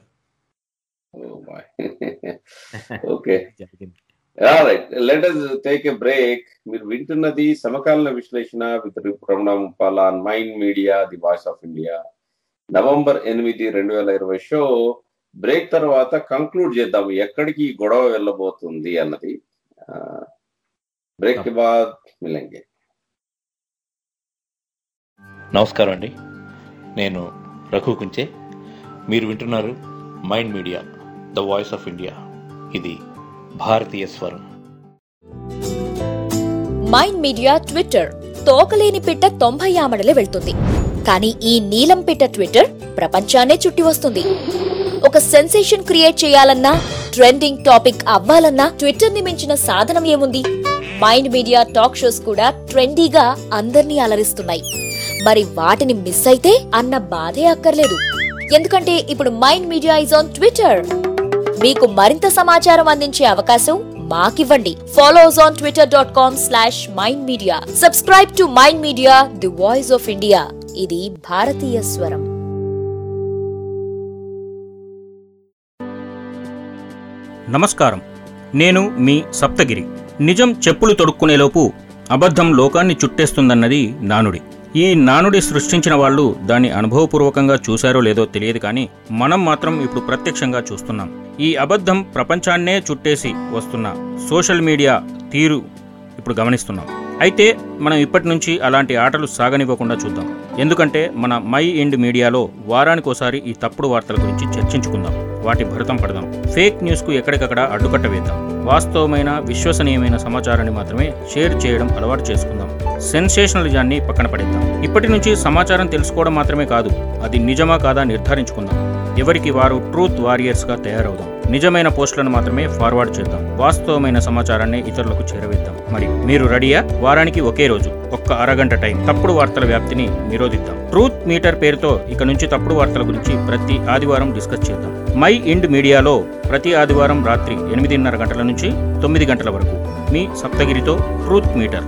okay జరిగింది right let us take a break మీరు వింటున్నది సమకాలీన విశ్లేషణ with Ramana Muppala Mind media the voice of India November ఎనిమిది రెండు వేల ఇరవై షో బ్రేక్ తర్వాత కంక్లూడ్ చేద్దాం ఎక్కడికి ఈ గొడవ వెళ్ళబోతుంది అన్నది బ్రేక్ కి బాద్ మిలంగే నమస్కారం అండి నేను రఘు కుంచే మీరు వింటున్నారు Mind media the voice of India ఇది భారతీయ స్వరం మైండ్ మీడియా ట్విట్టర్ తోకలేని పిట్ట తొంభై ఆమడలే వెళ్తుంది కానీ ఈ నీలం పిట్ట ట్విట్టర్ ప్రపంచాన్నే చుట్టి వస్తుంది ఒక సెన్సేషన్ క్రియేట్ చేయాలన్నా ట్రెండింగ్ టాపిక్ అవ్వాలన్నా ట్విట్టర్ ని మించిన సాధనం ఏముంది మైండ్ మీడియా టాక్ షోస్ కూడా ట్రెండీగా అందర్నీ అలరిస్తున్నాయి మరి వాటిని మిస్ అయితే అన్న బాధే అక్కర్లేదు ఎందుకంటే ఇప్పుడు Mind Media is on Twitter మీకు మరింత సమాచారం అందించే అవకాశం మాకివ్వండి follows on Twitter dot com slash mind media subscribe to mind media the voice of India ఇది భారతీయ స్వరం నమస్కారం నేను మీ సప్తగిరి నిజం చెప్పులు తొడుక్కునేలోపు అబద్ధం లోకాన్ని చుట్టేస్తుందన్నది నానుడి ఈ నానుడి సృష్టించిన వాళ్ళు దాన్ని అనుభవపూర్వకంగా చూశారో లేదో తెలియదు కానీ మనం మాత్రం ఇప్పుడు ప్రత్యక్షంగా చూస్తున్నాం ఈ అబద్ధం ప్రపంచాన్నే చుట్టేసి వస్తున్న సోషల్ మీడియా తీరు ఇప్పుడు గమనిస్తున్నాం అయితే మనం ఇప్పటి నుంచి అలాంటి ఆటలు సాగనివ్వకుండా చూద్దాం ఎందుకంటే మన మై ఇండ్ మీడియాలో వారానికోసారి ఈ తప్పుడు వార్తల గురించి చర్చించుకుందాం వాటి భరతం పడదాం ఫేక్ న్యూస్కు ఎక్కడికక్కడ అడ్డుకట్ట వేద్దాం వాస్తవమైన విశ్వసనీయమైన సమాచారాన్ని మాత్రమే షేర్ చేయడం అలవాటు చేసుకుందాం సెన్సేషనలిజాన్ని పక్కన పడేద్దాం ఇప్పటి నుంచి సమాచారం తెలుసుకోవడం మాత్రమే కాదు అది నిజమా కాదా నిర్ధారించుకుందాం ఎవరికి వారు ట్రూత్ వారియర్స్గా తయారవుదాం నిజమైన పోస్టులను మాత్రమే ఫార్వర్డ్ చేద్దాం వాస్తవమైన సమాచారాన్ని ఇతరులకు చేరవేద్దాం మరి మీరు రెడీయా వారానికి ఒకే రోజు ఒక్క అరగంట టైం తప్పుడు వార్తల వ్యాప్తిని నిరోధిద్దాం ట్రూత్ మీటర్ పేరుతో ఇక నుంచి తప్పుడు వార్తల గురించి ప్రతి ఆదివారం డిస్కస్ చేద్దాం మై ఇండ్ మీడియాలో ప్రతి ఆదివారం రాత్రి ఎనిమిదిన్నర గంటల నుంచి తొమ్మిది గంటల వరకు మీ సప్తగిరితో ట్రూత్ మీటర్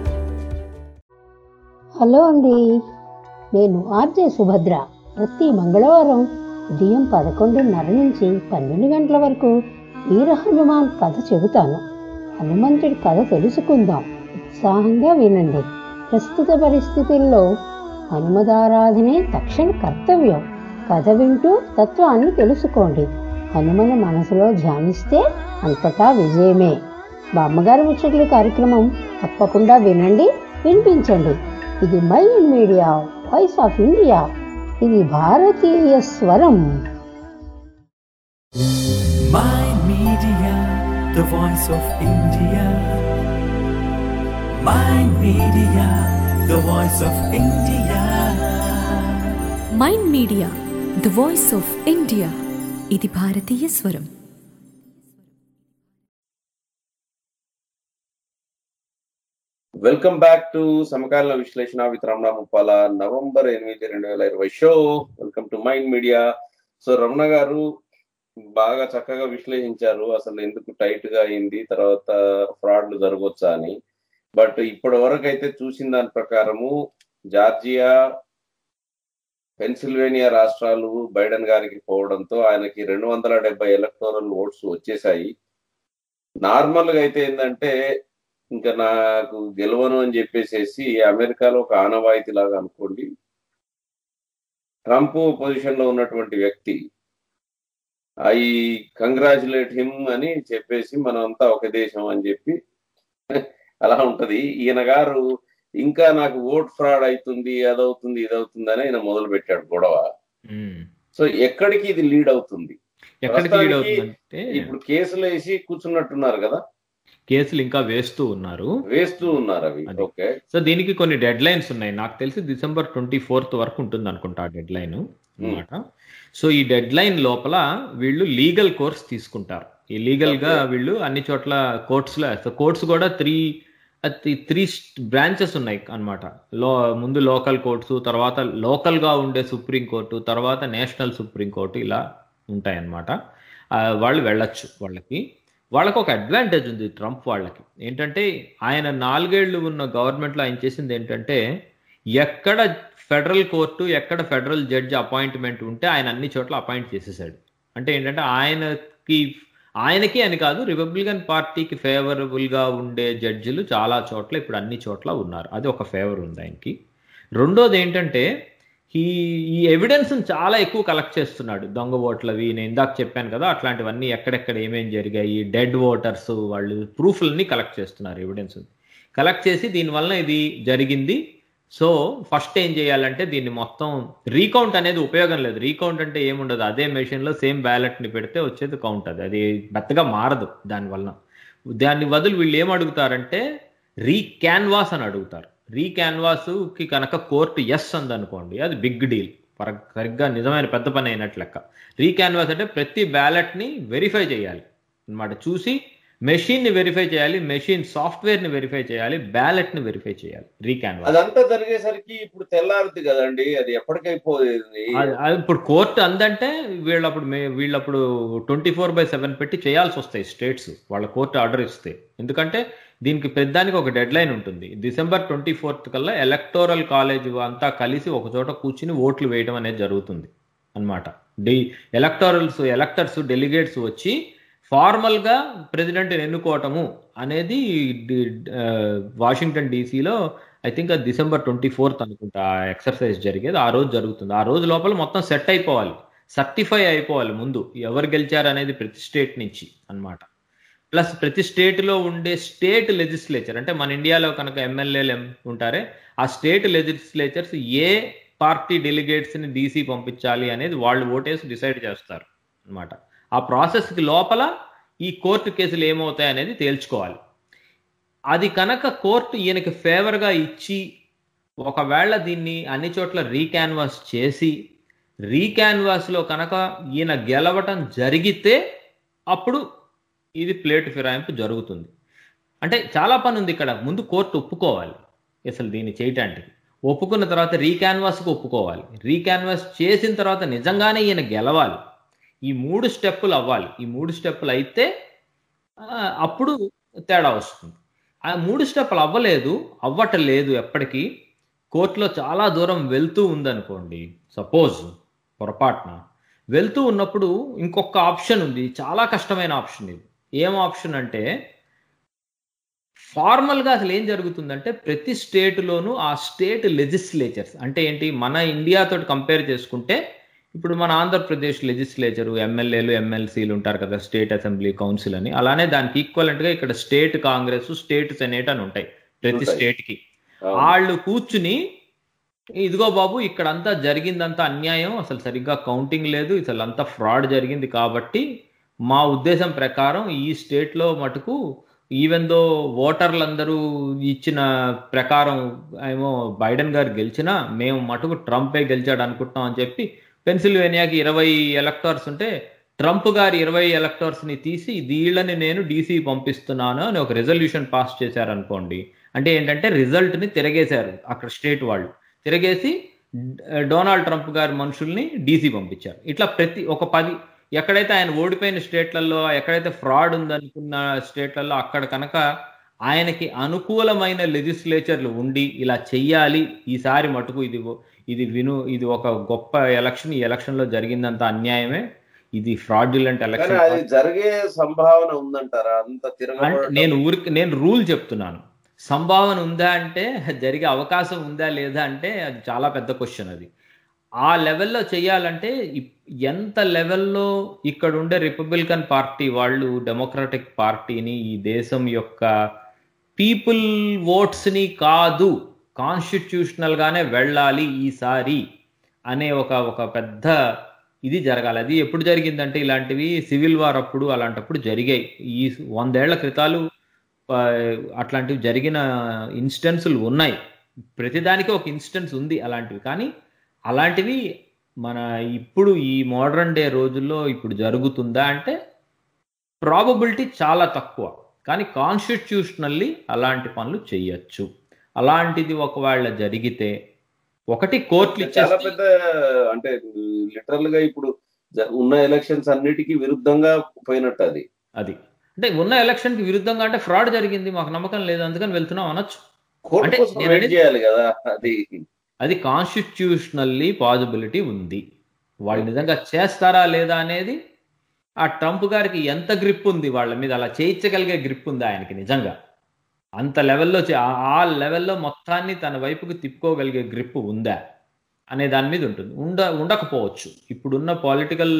హలో అండి నేను ఆర్జే సుభద్ర ప్రతి మంగళవారం ఉదయం పదకొండున్నర నుంచి పన్నెండు గంటల వరకు వీర హనుమాన్ కథ చెబుతాను హనుమంతుడి కథ తెలుసుకుందాం ఉత్సాహంగా వినండి ప్రస్తుత పరిస్థితుల్లో హనుమదారాధనే తక్షణ కర్తవ్యం కథ వింటూ తత్వాన్ని తెలుసుకోండి హనుమన మనసులో ధ్యానిస్తే అంతటా విజయమే బామ్మగారి ముచ్చట్లు కార్యక్రమం తప్పకుండా వినండి వినిపించండి ఇది my media voice of India ఇది భారతీయ స్వరం My Media, the voice of India. My Media, the voice of India. Mind media the voice of India ఇది భారతీయ స్వరం వెల్కమ్ బ్యాక్ టు సమకాలీన విశ్లేషణ విత్ రమణ ముప్పాల నవంబర్ ఎనిమిది రెండు వేల ఇరవై show welcome to mind Media so Ramana గారు బాగా చక్కగా విశ్లేషించారు అసలు ఎందుకు టైట్ గా అయింది తర్వాత ఫ్రాడ్లు జరగవచ్చా అని బట్ ఇప్పటి వరకు అయితే చూసిన దాని ప్రకారము జార్జియా పెన్సిల్వేనియా రాష్ట్రాలు బైడెన్ గారికి పోవడంతో ఆయనకి రెండు వందల డెబ్బై ఎలక్టోరల్ ఓట్స్ వచ్చేసాయి నార్మల్ గా అయితే ఏంటంటే ఇంకా నాకు గెలవను అని చెప్పేసేసి అమెరికాలో ఒక ఆనవాయితీ లాగా అనుకోండి ట్రంప్ పొజిషన్ లో ఉన్నటువంటి వ్యక్తి ఐ కంగ్రాచులేట్ హిమ్ అని చెప్పేసి మనం అంతా ఒక దేశం అని చెప్పి అలా ఉంటది ఈయన గారు ఇంకా నాకు ఓట్ ఫ్రాడ్ అవుతుంది అదవుతుంది ఇదవుతుంది అని ఆయన మొదలు పెట్టాడు గొడవ సో ఎక్కడికి ఇది లీడ్ అవుతుంది ఎక్కడికి లీడ్ ప్రస్తుతానికి అవుతుందంటే ఇప్పుడు కేసులు వేసి కూర్చున్నట్టున్నారు కదా కేసులు ఇంకా వేస్తూ ఉన్నారు వేస్తూ ఉన్నారు అవి అది. ఓకే సో దీనికి కొన్ని డెడ్ లైన్స్ ఉన్నాయి నాకు తెలిసి డిసెంబర్ ట్వంటీ ఫోర్త్ వరకు ఉంటుంది అనుకుంటా ఆ డెడ్ లైన్ అనమాట సో ఈ డెడ్ లైన్ లోపల వీళ్ళు లీగల్ కోర్స్ తీసుకుంటారు ఈ లీగల్ గా వీళ్ళు అన్ని చోట్ల కోర్ట్స్ లో కోర్ట్స్ కూడా త్రీ త్రీ బ్రాంచెస్ ఉన్నాయి అన్నమాట లో ముందు లోకల్ కోర్ట్స్ తర్వాత లోకల్ గా ఉండే సుప్రీం కోర్టు తర్వాత నేషనల్ సుప్రీం కోర్టు ఇలా ఉంటాయి అన్నమాట ఆ, వాళ్ళు వెళ్ళొచ్చు వాళ్ళకి వాళ్ళకి ఒక అడ్వాంటేజ్ ఉంది ట్రంప్ వాళ్ళకి ఏంటంటే ఆయన నాలుగేళ్లు ఉన్న గవర్నమెంట్లో ఆయన చేసింది ఏంటంటే ఎక్కడ ఫెడరల్ కోర్టు ఎక్కడ ఫెడరల్ జడ్జి అపాయింట్మెంట్ ఉంటే ఆయన అన్ని చోట్ల అపాయింట్ చేసేసాడు అంటే ఏంటంటే ఆయనకి ఆయనకి అని కాదు రిపబ్లికన్ పార్టీకి ఫేవరబుల్ గా ఉండే జడ్జిలు చాలా చోట్ల ఇప్పుడు అన్ని చోట్ల ఉన్నారు అది ఒక ఫేవర్ ఉంది ఆయనకి రెండోది ఏంటంటే ఈ ఈ ఎవిడెన్స్ చాలా ఎక్కువ కలెక్ట్ చేస్తున్నాడు దొంగ ఓట్లవి నేను ఇందాక చెప్పాను కదా అట్లాంటివన్నీ ఎక్కడెక్కడ ఏమేం జరిగాయి డెడ్ ఓటర్స్ వాళ్ళు ప్రూఫ్లన్నీ కలెక్ట్ చేస్తున్నారు ఎవిడెన్స్ కలెక్ట్ చేసి దీనివల్ల ఇది జరిగింది సో ఫస్ట్ ఏం చేయాలంటే దీన్ని మొత్తం రీకౌంట్ అనేది ఉపయోగం లేదు రీకౌంట్ అంటే ఏముండదు అదే మెషిన్లో సేమ్ బ్యాలెట్ని పెడితే వచ్చేది కౌంట్ అది అది పెద్దగా మారదు దానివల్ల దాని బదులు వీళ్ళు ఏం అడుగుతారంటే రీ క్యాన్వాస్ అని అడుగుతారు రీ క్యాన్వాస్కి కనుక కోర్టు ఎస్ అందనుకోండి అది బిగ్ డీల్ సరిగ్గా నిజమైన పెద్ద పని అయినట్లు లెక్క రీ క్యాన్వాస్ అంటే ప్రతి బ్యాలెట్ని వెరిఫై చేయాలి అన్నమాట చూసి మెషిన్ ని వెరిఫై చేయాలి మెషిన్ సాఫ్ట్వేర్ ని వెరిఫై చేయాలి బ్యాలెట్ ని వెరిఫై చేయాలి రీ క్యాన్వాస్ అదంతా జరిగేసరికి ఇప్పుడు తెల్లారుద్ది కదండి అది ఎప్పటికైపోయింది అది- అది ఇప్పుడు కోర్టు అందంటే వీళ్ళప్పుడు మే- వీళ్ళప్పుడు ట్వంటీ ఫోర్ బై సెవెన్ పెట్టి చేయాల్సి వస్తాయి స్టేట్స్ వాళ్ళ కోర్టు ఆర్డర్ ఇస్తే ఎందుకంటే దీనికి పెద్దానికి ఒక డెడ్ లైన్ ఉంటుంది డిసెంబర్ ట్వంటీ ఫోర్త్ కల్లా ఎలక్టోరల్ కాలేజ్ అంతా కలిసి ఒక చోట కూర్చుని ఓట్లు వేయడం అనేది జరుగుతుంది అన్నమాట డి ఎలక్టోరల్స్ ఎలక్టర్స్ డెలిగేట్స్ వచ్చి ఫార్మల్ గా ప్రెసిడెంట్ ఎన్నుకోవటము అనేది డి- ఆ, వాషింగ్టన్ డీసీలో ఐ థింక్ అది డిసెంబర్ ట్వంటీ ఫోర్త్ అనుకుంటా ఆ ఎక్సర్సైజ్ జరిగేది ఆ రోజు జరుగుతుంది ఆ రోజు లోపల మొత్తం సెట్ అయిపోవాలి సర్టిఫై అయిపోవాలి ముందు ఎవరు గెలిచారు అనేది ప్రతి స్టేట్ నుంచి అన్నమాట ప్లస్ ప్రతి స్టేట్ లో ఉండే స్టేట్ లెజిస్లేచర్ అంటే మన ఇండియాలో కనుక ఎమ్మెల్యేలు ఉంటారే ఆ స్టేట్ లెజిస్లేచర్స్ ఏ పార్టీ డెలిగేట్స్ ని డీసీ పంపించాలి అనేది వాళ్ళు ఓటేసి డిసైడ్ చేస్తారు అన్నమాట ఆ ప్రాసెస్ కి లోపల ఈ కోర్టు కేసులు ఏమవుతాయి అనేది తేల్చుకోవాలి అది కనుక కోర్టు ఈయనకి ఫేవర్ గా ఇచ్చి ఒకవేళ దీన్ని అన్ని చోట్ల రీక్యాన్వాస్ చేసి రీక్యాన్వాస్ లో కనుక ఈయన గెలవటం జరిగితే అప్పుడు ఇది ప్లేట్ ఫిరాయింపు జరుగుతుంది అంటే చాలా పని ఉంది ఇక్కడ ముందు కోర్టు ఒప్పుకోవాలి అసలు దీన్ని చేయటానికి ఒప్పుకున్న తర్వాత రీక్యాన్వాస్కి ఒప్పుకోవాలి రీక్యాన్వాస్ చేసిన తర్వాత నిజంగానే ఈయన గెలవాలి ఈ మూడు స్టెప్పులు అవ్వాలి ఈ మూడు స్టెప్పులు అయితే ఆ, అప్పుడు తేడా వస్తుంది ఆ మూడు స్టెప్పులు అవ్వలేదు అవ్వటలేదు ఎప్పటికీ కోర్టులో చాలా దూరం వెళ్తూ ఉందనుకోండి సపోజ్ పొరపాటున వెళ్తూ ఉన్నప్పుడు ఇంకొక ఆప్షన్ ఉంది చాలా కష్టమైన ఆప్షన్ ఇది ఏం ఆప్షన్ అంటే ఫార్మల్గా అసలు ఏం జరుగుతుందంటే ప్రతి స్టేట్లోనూ ఆ స్టేట్ లెజిస్లేచర్స్ అంటే ఏంటి మన ఇండియాతో కంపేర్ చేసుకుంటే ఇప్పుడు మన ఆంధ్రప్రదేశ్ లెజిస్లేచరు ఎమ్మెల్యేలు ఎమ్మెల్సీలు ఉంటారు కదా స్టేట్ అసెంబ్లీ కౌన్సిల్ అని అలానే దానికి ఈక్వలెంట్ గా ఇక్కడ స్టేట్ కాంగ్రెస్ స్టేట్ సెనేట్ అని ఉంటాయి ప్రతి ఉంటాయి. స్టేట్ కి అవును. వాళ్ళు కూర్చుని ఇదిగో బాబు ఇక్కడంతా జరిగిందంతా అన్యాయం అసలు సరిగ్గా కౌంటింగ్ లేదు అసలు అంతా ఫ్రాడ్ జరిగింది కాబట్టి మా ఉద్దేశం ప్రకారం ఈ స్టేట్ లో మటుకు ఈవెన్ దో ఓటర్లందరూ ఇచ్చిన ప్రకారం ఏమో బైడెన్ గారు గెలిచినా మేము మటుకు ట్రంపే గెలిచాడు అనుకుంటున్నాం అని చెప్పి పెన్సిల్వేనియాకి ఇరవై ఎలక్టర్స్ ఉంటే ట్రంప్ గారి ఇరవై ఎలక్టర్స్ ని తీసి వీళ్ళని నేను డీసీ పంపిస్తున్నాను అని ఒక రెజల్యూషన్ పాస్ చేశారనుకోండి అంటే ఏంటంటే రిజల్ట్ ని తిరగేశారు అక్కడ స్టేట్ వాళ్ళు తిరగేసి డ- డొనాల్డ్ ట్రంప్ గారి మనుషుల్ని డీసీ పంపించారు ఇట్లా ప్రతి ఒక పది ఎక్కడైతే ఆయన ఓడిపోయిన స్టేట్లలో ఎక్కడైతే ఫ్రాడ్ ఉందనుకున్న స్టేట్లలో అక్కడ కనుక ఆయనకి అనుకూలమైన లెజిస్లేచర్లు ఉండి ఇలా చెయ్యాలి ఈసారి మటుకు ఇది ఓ- ఇది విను ఇది ఒక గొప్ప ఎలక్షన్ ఈ ఎలక్షన్ లో జరిగిందంత అన్యాయమే ఇది ఫ్రాడ్యులెంట్ కానీ ఎలక్షన్ అది జరిగే సంభావన ఉందంటారా అంత అంటే తిరగబడటం నేను ఊరికి నేను రూల్ చెప్తున్నాను సంభావన ఉందా అంటే జరిగే అవకాశం ఉందా లేదా అంటే అది చాలా పెద్ద క్వశ్చన్ అది ఆ లెవెల్లో చేయాలంటే ఇప్- ఎంత లెవెల్లో ఇక్కడ ఉండే రిపబ్లికన్ పార్టీ వాళ్ళు డెమోక్రటిక్ పార్టీని ఈ దేశం యొక్క పీపుల్ ఓట్స్ ని కాదు కాన్స్టిట్యూషనల్ గానే వెళ్ళాలి ఈసారి అనే ఒక ఒక పెద్ద ఇది జరగాలి అది ఎప్పుడు జరిగిందంటే ఇలాంటివి సివిల్ వార్ అప్పుడు అలాంటప్పుడు జరిగాయి ఈ వందేళ్ల క్రితాలు ఆ, అట్లాంటివి జరిగిన ఇన్స్టెన్సులు ఉన్నాయి ప్రతిదానికి ఒక ఇన్స్టెన్స్ ఉంది అలాంటివి కానీ అలాంటివి మన ఇప్పుడు ఈ మోడర్న్ డే రోజుల్లో ఇప్పుడు జరుగుతుందా అంటే ప్రాబబిలిటీ చాలా తక్కువ కానీ కాన్స్టిట్యూషనల్లీ అలాంటి పనులు చేయొచ్చు అలాంటిది ఒకవేళ జరిగితే ఒకటి కోర్టులు చాలా ఇచ్చేస్తే పెద్ద అంటే లిటరల్ గా ఇప్పుడు జ- ఉన్న ఎలక్షన్స్ అన్నిటికీ విరుద్ధంగా పోయినట్టు అది అది అంటే ఉన్న ఎలక్షన్ కి విరుద్ధంగా అంటే ఫ్రాడ్ జరిగింది మాకు నమ్మకం లేదు అందుకని వెళ్తున్నాం అనొచ్చు కోర్టు అంటే కోసం నేను వెయిట్ అనేది- చేయాలి కదా అది అది కాన్స్టిట్యూషనల్లీ పాసిబిలిటీ ఉంది వాళ్ళు నిజంగా చేస్తారా లేదా అనేది ఆ ట్రంప్ గారికి ఎంత గ్రిప్ ఉంది వాళ్ళ మీద అలా చేయించగలిగే గ్రిప్ ఉంది ఆయనకి నిజంగా అంత లెవెల్లో చే- ఆ- ఆ లెవెల్లో మొత్తాన్ని తన వైపుకి తిప్పుకోగలిగే గ్రిప్ ఉందా అనే దాని మీద ఉంటుంది ఉండ ఉండకపోవచ్చు ఇప్పుడున్న పొలిటికల్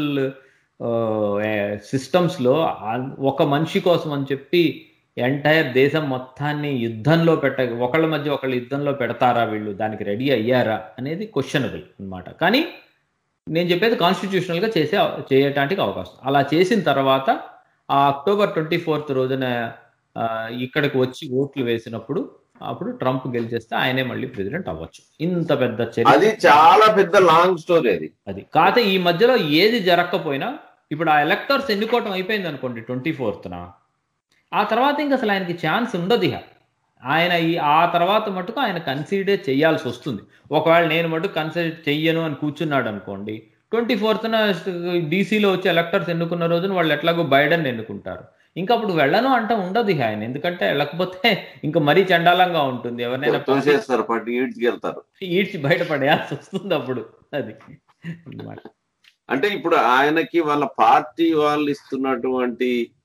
సిస్టమ్స్ లో ఆ- ఒక మనిషి కోసం అని చెప్పి ఎంటైర్ దేశం మొత్తాన్ని యుద్ధంలో పెట్ట ఒకళ్ళ మధ్య ఒకళ్ళు యుద్ధంలో పెడతారా వీళ్ళు దానికి రెడీ అయ్యారా అనేది క్వశ్చనబుల్ అన్నమాట కానీ నేను చెప్పేది కాన్స్టిట్యూషనల్ గా చేసే చేయటానికి అవకాశం అలా చేసిన తర్వాత ఆ అక్టోబర్ ట్వంటీ ఫోర్త్ రోజున ఆ, ఇక్కడికి వచ్చి ఓట్లు వేసినప్పుడు అప్పుడు ట్రంప్ గెలిచేస్తే ఆయనే మళ్ళీ ప్రెసిడెంట్ అవ్వచ్చు ఇంత పెద్ద చర్య అది చాలా పెద్ద లాంగ్ స్టోరీ అది అది కాకపోతే ఈ మధ్యలో ఏది జరగకపోయినా ఇప్పుడు ఆ ఎలక్టర్స్ ఎన్నుకోవటం అయిపోయింది అనుకోండి ట్వంటీ ఫోర్త్న ఆ తర్వాత ఇంక అసలు ఆయనకి ఛాన్స్ ఉండదు ఇక ఆయన ఈ ఆ తర్వాత మటుకు ఆయన కన్సిడర్ చేయాల్సి వస్తుంది ఒకవేళ నేను మటుకు కన్సిడర్ చెయ్యను అని కూర్చున్నాడు అనుకోండి ట్వంటీ ఫోర్త్న డీసీలో వచ్చి ఎలక్టర్స్ ఎన్నుకున్న రోజున వాళ్ళు ఎట్లాగో బైడెన్ ఎన్నుకుంటారు ఇంకా అప్పుడు వెళ్ళను అంట ఉండదు ఇక ఆయన ఎందుకంటే వెళ్ళకపోతే ఇంకా మరీ చండాలంగా ఉంటుంది ఎవరినైనా తోసేస్తారు పట్టి ఈడ్చుకి వెళ్తారు ఈడ్చి బయటపడేయాల్సి వస్తుంది అప్పుడు అది అన్నమాట అంటే ఇప్పుడు ఆయనకి వాళ్ళ పార్టీ వాళ్ళు ఇస్తున్నటువంటి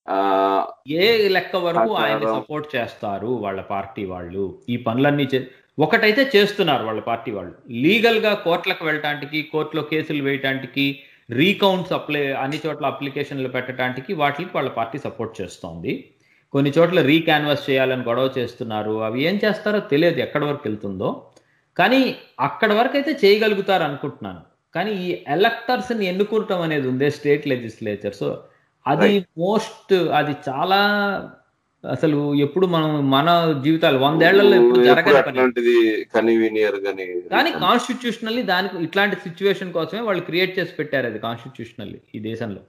ఆ, ఏ లెక్క వరకు ఆయన ప్రకారం- సపోర్ట్ చేస్తారు వాళ్ళ పార్టీ వాళ్ళు ఈ పనులన్నీ చే ఒకటైతే చేస్తున్నారు వాళ్ళ పార్టీ వాళ్ళు లీగల్ గా కోర్టులకు వెళ్ళటానికి కోర్టులో కేసులు వేయటానికి రీకౌంట్స్ అప్లై అన్ని చోట్ల అప్లికేషన్లు పెట్టడానికి వాటికి వాళ్ళ పార్టీ సపోర్ట్ చేస్తోంది కొన్ని చోట్ల రీకాన్వాస్ చేయాలని గొడవ చేస్తున్నారు అవి ఏం చేస్తారో తెలియదు ఎక్కడి వరకు వెళ్తుందో కానీ అక్కడ వరకు అయితే చేయగలుగుతారు అనుకుంటున్నాను కానీ ఈ ఎలక్టర్స్ ని ఎన్నుకుంటాం అనేది ఉందే స్టేట్ లెజిస్లేచర్ సో అది మోస్ట్ అది చాలా అసలు ఎప్పుడు మనం మన జీవితాలు వందేళ్లలో ఎప్పుడు ఎప్పుడు జరగని పని అట్లాంటిది కన్వీనియర్ గాని కానీ కాన్స్టిట్యూషనల్లీ దానికి ఇట్లాంటి సిచ్యువేషన్ కోసమే వాళ్ళు క్రియేట్ చేసి పెట్టారు అది కాన్స్టిట్యూషనల్లీ ఈ దేశంలో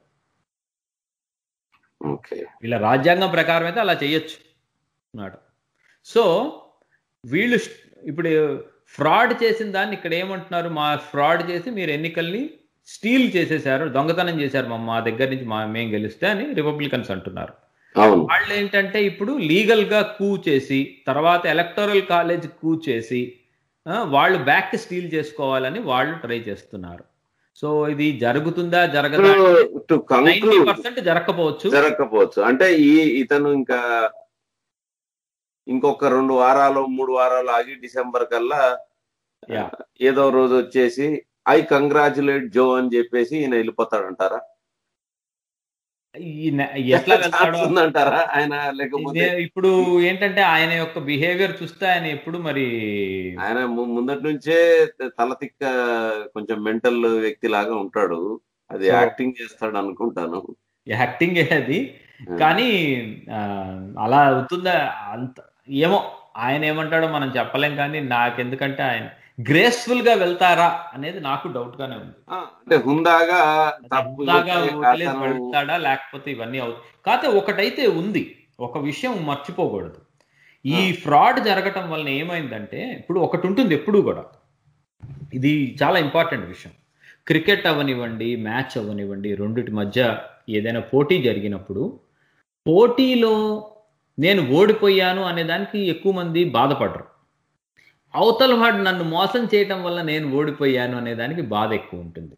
ఓకే వీళ్ళ రాజ్యాంగం ప్రకారం అయితే అలా చేయొచ్చు అన్నాడు సో వీళ్ళు స్ట్- ఇప్పుడు ఫ్రాడ్ చేసిన దాన్ని ఇక్కడ ఏమంటున్నారు మా ఫ్రాడ్ చేసి మీరు ఎన్నికల్ని స్టీల్ చేసేశారు దొంగతనం చేశారు మా మా దగ్గర నుంచి మా మేము గెలిస్తే అని రిపబ్లికన్స్ అంటున్నారు అవును వాళ్ళు ఏంటంటే ఇప్పుడు లీగల్ గా కూ చేసి తర్వాత ఎలక్టోరల్ కాలేజ్ కూ చేసి ఆ, వాళ్ళు బ్యాక్ స్టీల్ చేసుకోవాలని వాళ్ళు ట్రై చేస్తున్నారు సో ఇది జరుగుతుందా జరగదా టు నైన్టీ కంక్లూడ్ పర్సెంట్ జరగకపోవచ్చు జరగకపోవచ్చు అంటే ఈ ఇతను ఇంకా ఇంకొక రెండు వారాలు మూడు వారాలు ఆగి డిసెంబర్ కల్లా యా ఏదో రోజు వచ్చేసి ఐ కంగ్రాచులేట్ జో అని చెప్పేసి ఈయన వెళ్ళిపోతాడంటారా ఈయన ఎట్లా వెళ్తాడో ఛాన్స్ ఉందంటారా ఆయన లేకపోతే ఇదే ఇప్పుడు ఏంటంటే ఆయన యొక్క బిహేవియర్ చూస్తే ఆయన ఎప్పుడు మరి ఆయన ము- ముందటి నుంచే తల తిక్క కొంచెం మెంటల్ వ్యక్తి లాగా ఉంటాడు అది So- యాక్టింగ్ చేస్తాడు అనుకుంటాను యాక్టింగ్ అది కానీ ఆ, అలా అవుతుందా అంత ఏమో ఆయన ఏమంటాడో మనం చెప్పలేం కానీ నాకెందుకంటే ఆయన గ్రేస్ఫుల్ గా వెళ్తారా అనేది నాకు డౌట్ గానే ఉంది ఆ, అంటే హుందాగా తప్పు హుందాగా వదిలేసి అతను వెళ్తాడా లేకపోతే ఇవన్నీ అవుతాయి కాకపోతే ఒకటైతే ఉంది ఒక విషయం మర్చిపోకూడదు ఈ ఫ్రాడ్ జరగటం వలన ఏమైందంటే ఇప్పుడు ఒకటి ఉంటుంది ఎప్పుడు కూడా ఇది చాలా ఇంపార్టెంట్ విషయం క్రికెట్ అవనివ్వండి మ్యాచ్ అవనివ్వండి రెండిటి మధ్య ఏదైనా పోటీ జరిగినప్పుడు పోటీలో నేను ఓడిపోయాను అనే దానికి ఎక్కువ మంది బాధపడరు అవతల వాడు నన్ను మోసం చేయటం వల్ల నేను ఓడిపోయాను అనే దానికి బాధ ఎక్కువ ఉంటుంది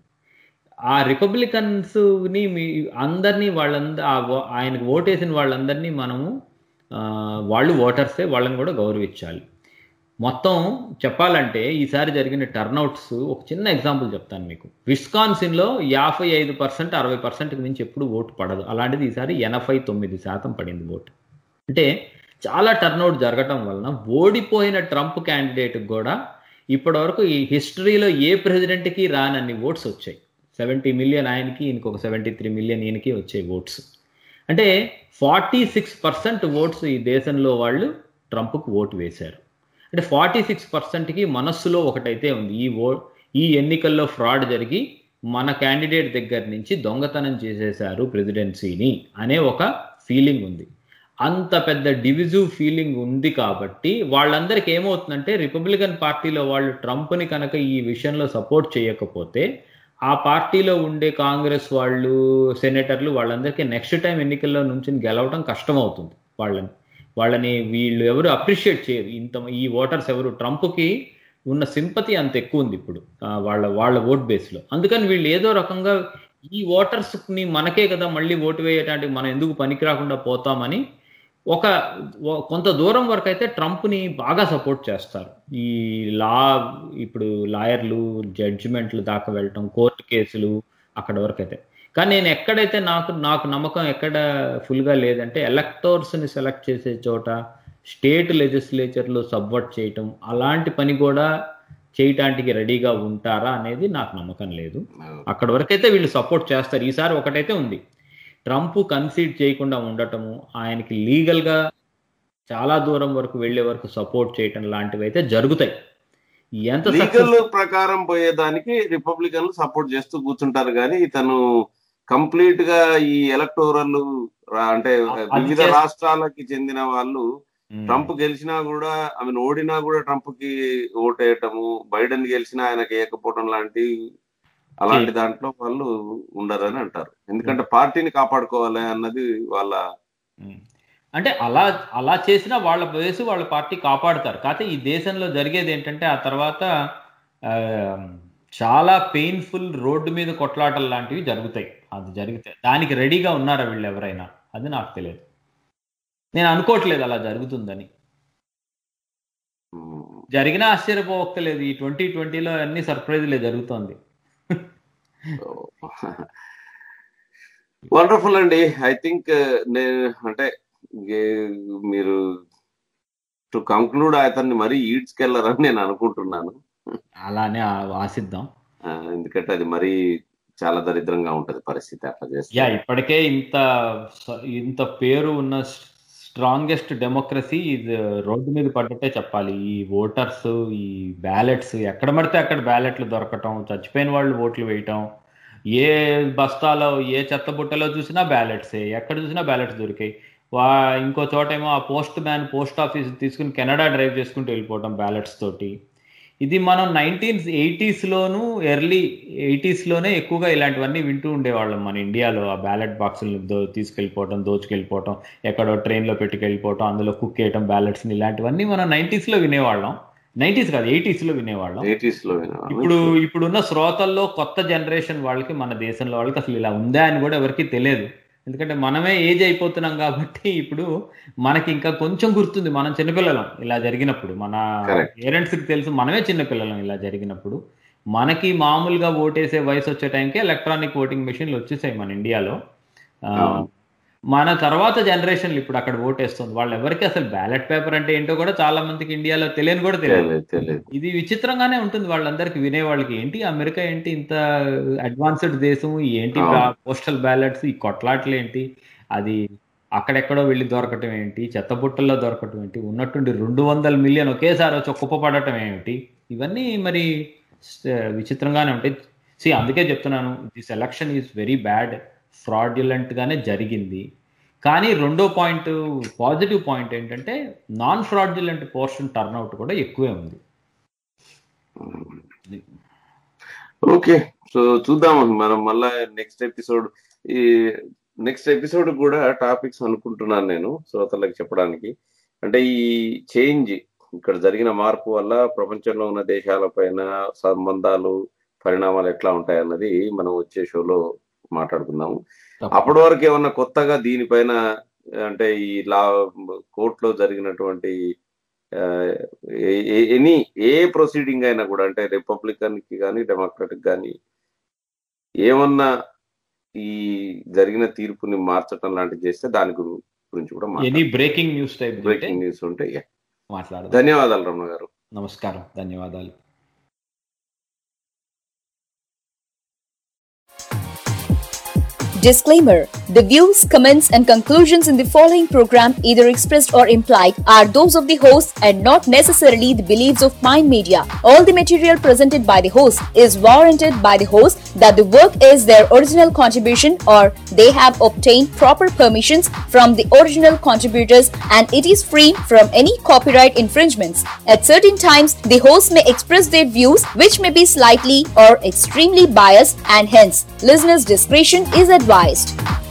ఆ రిపబ్లికన్స్ ని మీ అందరినీ వాళ్ళందరూ ఆ ఓ- ఆయనకు ఓటేసిన వాళ్ళందరినీ మనము ఆ, వాళ్ళు ఓటర్సే వాళ్ళని కూడా గౌరవించాలి మొత్తం చెప్పాలంటే ఈసారి జరిగిన టర్నౌట్స్ ఒక చిన్న ఎగ్జాంపుల్ చెప్తాను మీకు విస్కాన్సిన్ లో యాభై ఐదు పర్సెంట్ అరవై పర్సెంట్కి మించి ఎప్పుడు ఓటు పడదు అలాంటిది ఈసారి ఎనభై తొమ్మిది శాతం పడింది ఓటు అంటే చాలా టర్నౌట్ జరగటం వలన ఓడిపోయిన ట్రంప్ క్యాండిడేట్ కూడా ఇప్పటివరకు ఈ హిస్టరీలో ఏ ప్రెసిడెంట్కి రానన్ని ఓట్స్ వచ్చాయి సెవెంటీ మిలియన్ ఆయనకి ఈయనకి ఒక సెవెంటీ త్రీ మిలియన్ ఈయనకి వచ్చాయి ఓట్స్ అంటే ఫార్టీ సిక్స్ పర్సెంట్ ఓట్స్ ఈ దేశంలో వాళ్ళు ట్రంప్కు ఓటు వేశారు అంటే ఫార్టీ సిక్స్ పర్సెంట్కి మనస్సులో ఒకటైతే ఉంది ఈ ఓ ఈ ఎన్నికల్లో ఫ్రాడ్ జరిగి మన క్యాండిడేట్ దగ్గర నుంచి దొంగతనం చేసేశారు ప్రెసిడెన్సీని అనే ఒక ఫీలింగ్ ఉంది అంత పెద్ద డివిజివ్ ఫీలింగ్ ఉంది కాబట్టి వాళ్ళందరికీ ఏమవుతుందంటే రిపబ్లికన్ పార్టీలో వాళ్ళు ట్రంప్ని కనుక ఈ విషయంలో సపోర్ట్ చేయకపోతే ఆ పార్టీలో ఉండే కాంగ్రెస్ వాళ్ళు సెనేటర్లు వాళ్ళందరికీ నెక్స్ట్ టైం ఎన్నికల్లో నుంచి గెలవడం కష్టం అవుతుంది వాళ్ళని వాళ్ళని వీళ్ళు ఎవరు అప్రిషియేట్ చేయరు ఇంత ఈ ఓటర్స్ ఎవరు ట్రంప్కి ఉన్న సింపతి అంత ఎక్కువ ఉంది ఇప్పుడు ఆ, వాళ్ళ వాళ్ళ ఓట్ బేస్లో అందుకని వీళ్ళు ఏదో రకంగా ఈ ఓటర్స్ని మనకే కదా మళ్ళీ ఓటు వేయటానికి మనం ఎందుకు పనికి రాకుండా పోతామని ఒక ఓ- కొంత దూరం వరకు అయితే ట్రంప్ని బాగా సపోర్ట్ చేస్తారు ఈ లా ఇప్పుడు లాయర్లు జడ్జిమెంట్లు దాకా వెళ్ళటం కోర్టు కేసులు అక్కడ వరకు అయితే కానీ నేను ఎక్కడైతే నాకు నాకు నమ్మకం ఎక్కడ ఫుల్గా లేదంటే ఎలక్టోర్స్ని సెలెక్ట్ చేసే చోట స్టేట్ లెజిస్లేచర్లు సబ్వర్ట్ చేయటం అలాంటి పని కూడా చేయటానికి రెడీగా ఉంటారా అనేది నాకు నమ్మకం లేదు అక్కడ వరకైతే వీళ్ళు సపోర్ట్ చేస్తారు ఈసారి ఒకటైతే ఉంది ట్రంప్ కన్సీడ్ చేయకుండా ఉండటము ఆయనకి లీగల్గా చాలా దూరం వరకు వెళ్ళే వరకు సపోర్ట్ చేయటం లాంటివి అయితే జరుగుతాయి ఎంత లీగల్ success- ప్రకారం పోయేదానికి రిపబ్లికన్లు సపోర్ట్ చేస్తూ కూర్చుంటారు కానీ ఇతను కంప్లీట్ గా ఈ ఎలక్టోరల్ అంటే అది వివిధ చేస్త- రాష్ట్రాలకి చెందిన వాళ్ళు ట్రంప్ గెలిచినా కూడా ఐ మీన్ ఓడినా కూడా ట్రంప్ కి ఓటేయటము బైడెన్ గెలిచినా ఆయనకి వేయకపోవడం లాంటి అలాంటి దాంట్లో వాళ్ళు ఉండరని అంటారు ఎందుకంటే పార్టీని కాపాడుకోవాలి అన్నది వాళ్ళ అంటే అలా అలా చేసినా వాళ్ళ వయసు వాళ్ళ పార్టీ కాపాడుతారు కాకపోతే ఈ దేశంలో జరిగేది ఏంటంటే ఆ తర్వాత ఆ, చాలా పెయిన్ఫుల్ రోడ్డు మీద కొట్లాటలు లాంటివి జరుగుతాయి అది జరిగితే దానికి రెడీగా ఉన్నారా వీళ్ళు ఎవరైనా అది నాకు తెలియదు నేను అనుకోవట్లేదు అలా జరుగుతుందని జరిగినా ఆశ్చర్యపోవక్కలేదు ఈ ట్వంటీ ట్వంటీలో అన్ని సర్ప్రైజ్లే జరుగుతోంది వండర్ఫుల్ అండి ఐ థింక్ నేను అంటే ఏ- మీరు టు కంక్లూడ్ అతన్ని మరీ ఈడ్చుకెళ్ళరని నేను అనుకుంటున్నాను అలానే ఆ- ఆశిద్దాం ఆ, ఎందుకంటే అది మరీ చాలా దరిద్రంగా ఉంటది పరిస్థితి అట్లా చేస్తే యా ఇప్పటికే ఇంత స- ఇంత పేరు ఉన్న స్ట్రాంగెస్ట్ డెమోక్రసీ ఇది రోడ్డు మీద పడ్డట్టే చెప్పాలి ఈ ఓటర్స్ ఈ బ్యాలెట్స్ ఎక్కడ పడితే అక్కడ బ్యాలెట్లు దొరకటం చచ్చిపోయిన వాళ్ళు ఓట్లు వేయటం ఏ బస్తాలో ఏ చెత్త బుట్టలో చూసినా బ్యాలెట్సే ఎక్కడ చూసినా బ్యాలెట్స్ దొరికాయి వా ఇంకో చోటేమో ఆ పోస్ట్ మ్యాన్ పోస్ట్ ఆఫీస్ తీసుకుని కెనడా డ్రైవ్ చేసుకుంటూ వెళ్ళిపోవటం బ్యాలెట్స్ తోటి ఇది మనం నైన్టీన్ ఎయిటీస్లోను ఎర్లీ ఎయిటీస్లోనే ఎక్కువగా ఇలాంటివన్నీ వింటూ ఉండేవాళ్ళం మన ఇండియాలో ఆ బ్యాలెట్ బాక్సులను దో తీసుకెళ్ళిపోవటం దోచుకెళ్ళిపోవటం ఎక్కడో ట్రైన్లో పెట్టుకెళ్ళిపోవటం అందులో కుక్ చేయటం బ్యాలెట్స్ని ఇలాంటివన్నీ మనం నైంటీస్లో వినేవాళ్ళం నైంటీస్ కాదు ఎయిటీస్లో వినేవాళ్ళం ఎయిటీస్ లో వినేవాళ్ళం. ఇప్పుడు ఇప్పుడున్న శ్రోతల్లో కొత్త జనరేషన్ వాళ్ళకి మన దేశంలో వాళ్ళకి అసలు ఇలా ఉందా అని కూడా ఎవరికి తెలియదు ఎందుకంటే మనమే ఏజ్ అయిపోతున్నాం కాబట్టి ఇప్పుడు మనకి ఇంకా కొంచెం గుర్తుంది మనం చిన్నపిల్లలం ఇలా జరిగినప్పుడు మన Correct. పేరెంట్స్ కి తెలుసు మనమే చిన్నపిల్లలం ఇలా జరిగినప్పుడు మనకి మామూలుగా ఓటేసే వయసు వచ్చే టైంకి ఎలక్ట్రానిక్ ఓటింగ్ మెషిన్లు వచ్చేసాయి మన ఇండియాలో ఆ, అవును. మన తర్వాత జనరేషన్లు ఇప్పుడు అక్కడ ఓటేస్తుంది వాళ్ళు ఎవరికి అసలు బ్యాలెట్ పేపర్ అంటే ఏంటో కూడా చాలా మందికి ఇండియాలో తెలియని కూడా తెలియదు తెలియదు తెలియదు ఇది విచిత్రంగానే ఉంటుంది వాళ్ళందరికి వినేవాళ్ళకి ఏంటి అమెరికా ఏంటి ఇంత అడ్వాన్స్డ్ దేశం ఈ ఏంటి అవును. పోస్టల్ బ్యాలెట్స్ ఈ కొట్లాట్లు ఏంటి అది అక్కడెక్కడో వెళ్ళి దొరకటం ఏంటి చెత్తబుట్టల్లో దొరకటం ఏంటి ఉన్నట్టుండి రెండు వందల మిలియన్ ఒకేసారి వచ్చి కుప్ప పడటం ఏమిటి ఇవన్నీ మరి స- విచిత్రంగానే ఉంటాయి సి అందుకే చెప్తున్నాను this election is very bad fraudulent గానే జరిగింది కానీ రెండో పాయింట్ పాజిటివ్ పాయింట్ ఏంటంటే నాన్ ఫ్రాడ్యులెంట్ పోర్షన్ టర్న్అవుట్ కూడా ఎక్కువే ఉంది ఓకే సో చూద్దాం మనం మళ్ళా నెక్స్ట్ ఎపిసోడ్ ఈ నెక్స్ట్ ఎపిసోడ్ కూడా టాపిక్స్ అనుకుంటున్నాను నేను శ్రోతలకు చెప్పడానికి అంటే ఈ చేంజ్ ఇక్కడ జరిగిన మార్పు వల్ల ప్రపంచంలో ఉన్న దేశాలపైన సంబంధాలు పరిణామాలు ఎట్లా ఉంటాయన్నది మనం వచ్చే షోలో మాట్లాడుకుందాము అప్పటి వరకు ఏమన్నా కొత్తగా దీనిపైన అంటే ఈ లా కోర్టులో జరిగినటువంటి ఎనీ ఏ ప్రొసీడింగ్ అయినా కూడా అంటే రిపబ్లికన్ కి కానీ డెమోక్రటిక్ కానీ ఏమన్నా ఈ జరిగిన తీర్పుని మార్చడం లాంటివి చేస్తే దాని గురి- గురించి కూడా any breaking news type breaking news ఉంటే yeah. మాట్లాడదాం ధన్యవాదాలు రమణ గారు నమస్కారం ధన్యవాదాలు Disclaimer The views, comments, and conclusions in the following program, either expressed or implied, are those of the host and not necessarily the beliefs of Mind Media. All the material presented by the host is warranted by the host that the work is their original contribution or they have obtained proper permissions from the original contributors and it is free from any copyright infringements. At certain times, the host may express their views which may be slightly or extremely biased and hence listeners' discretion is advised.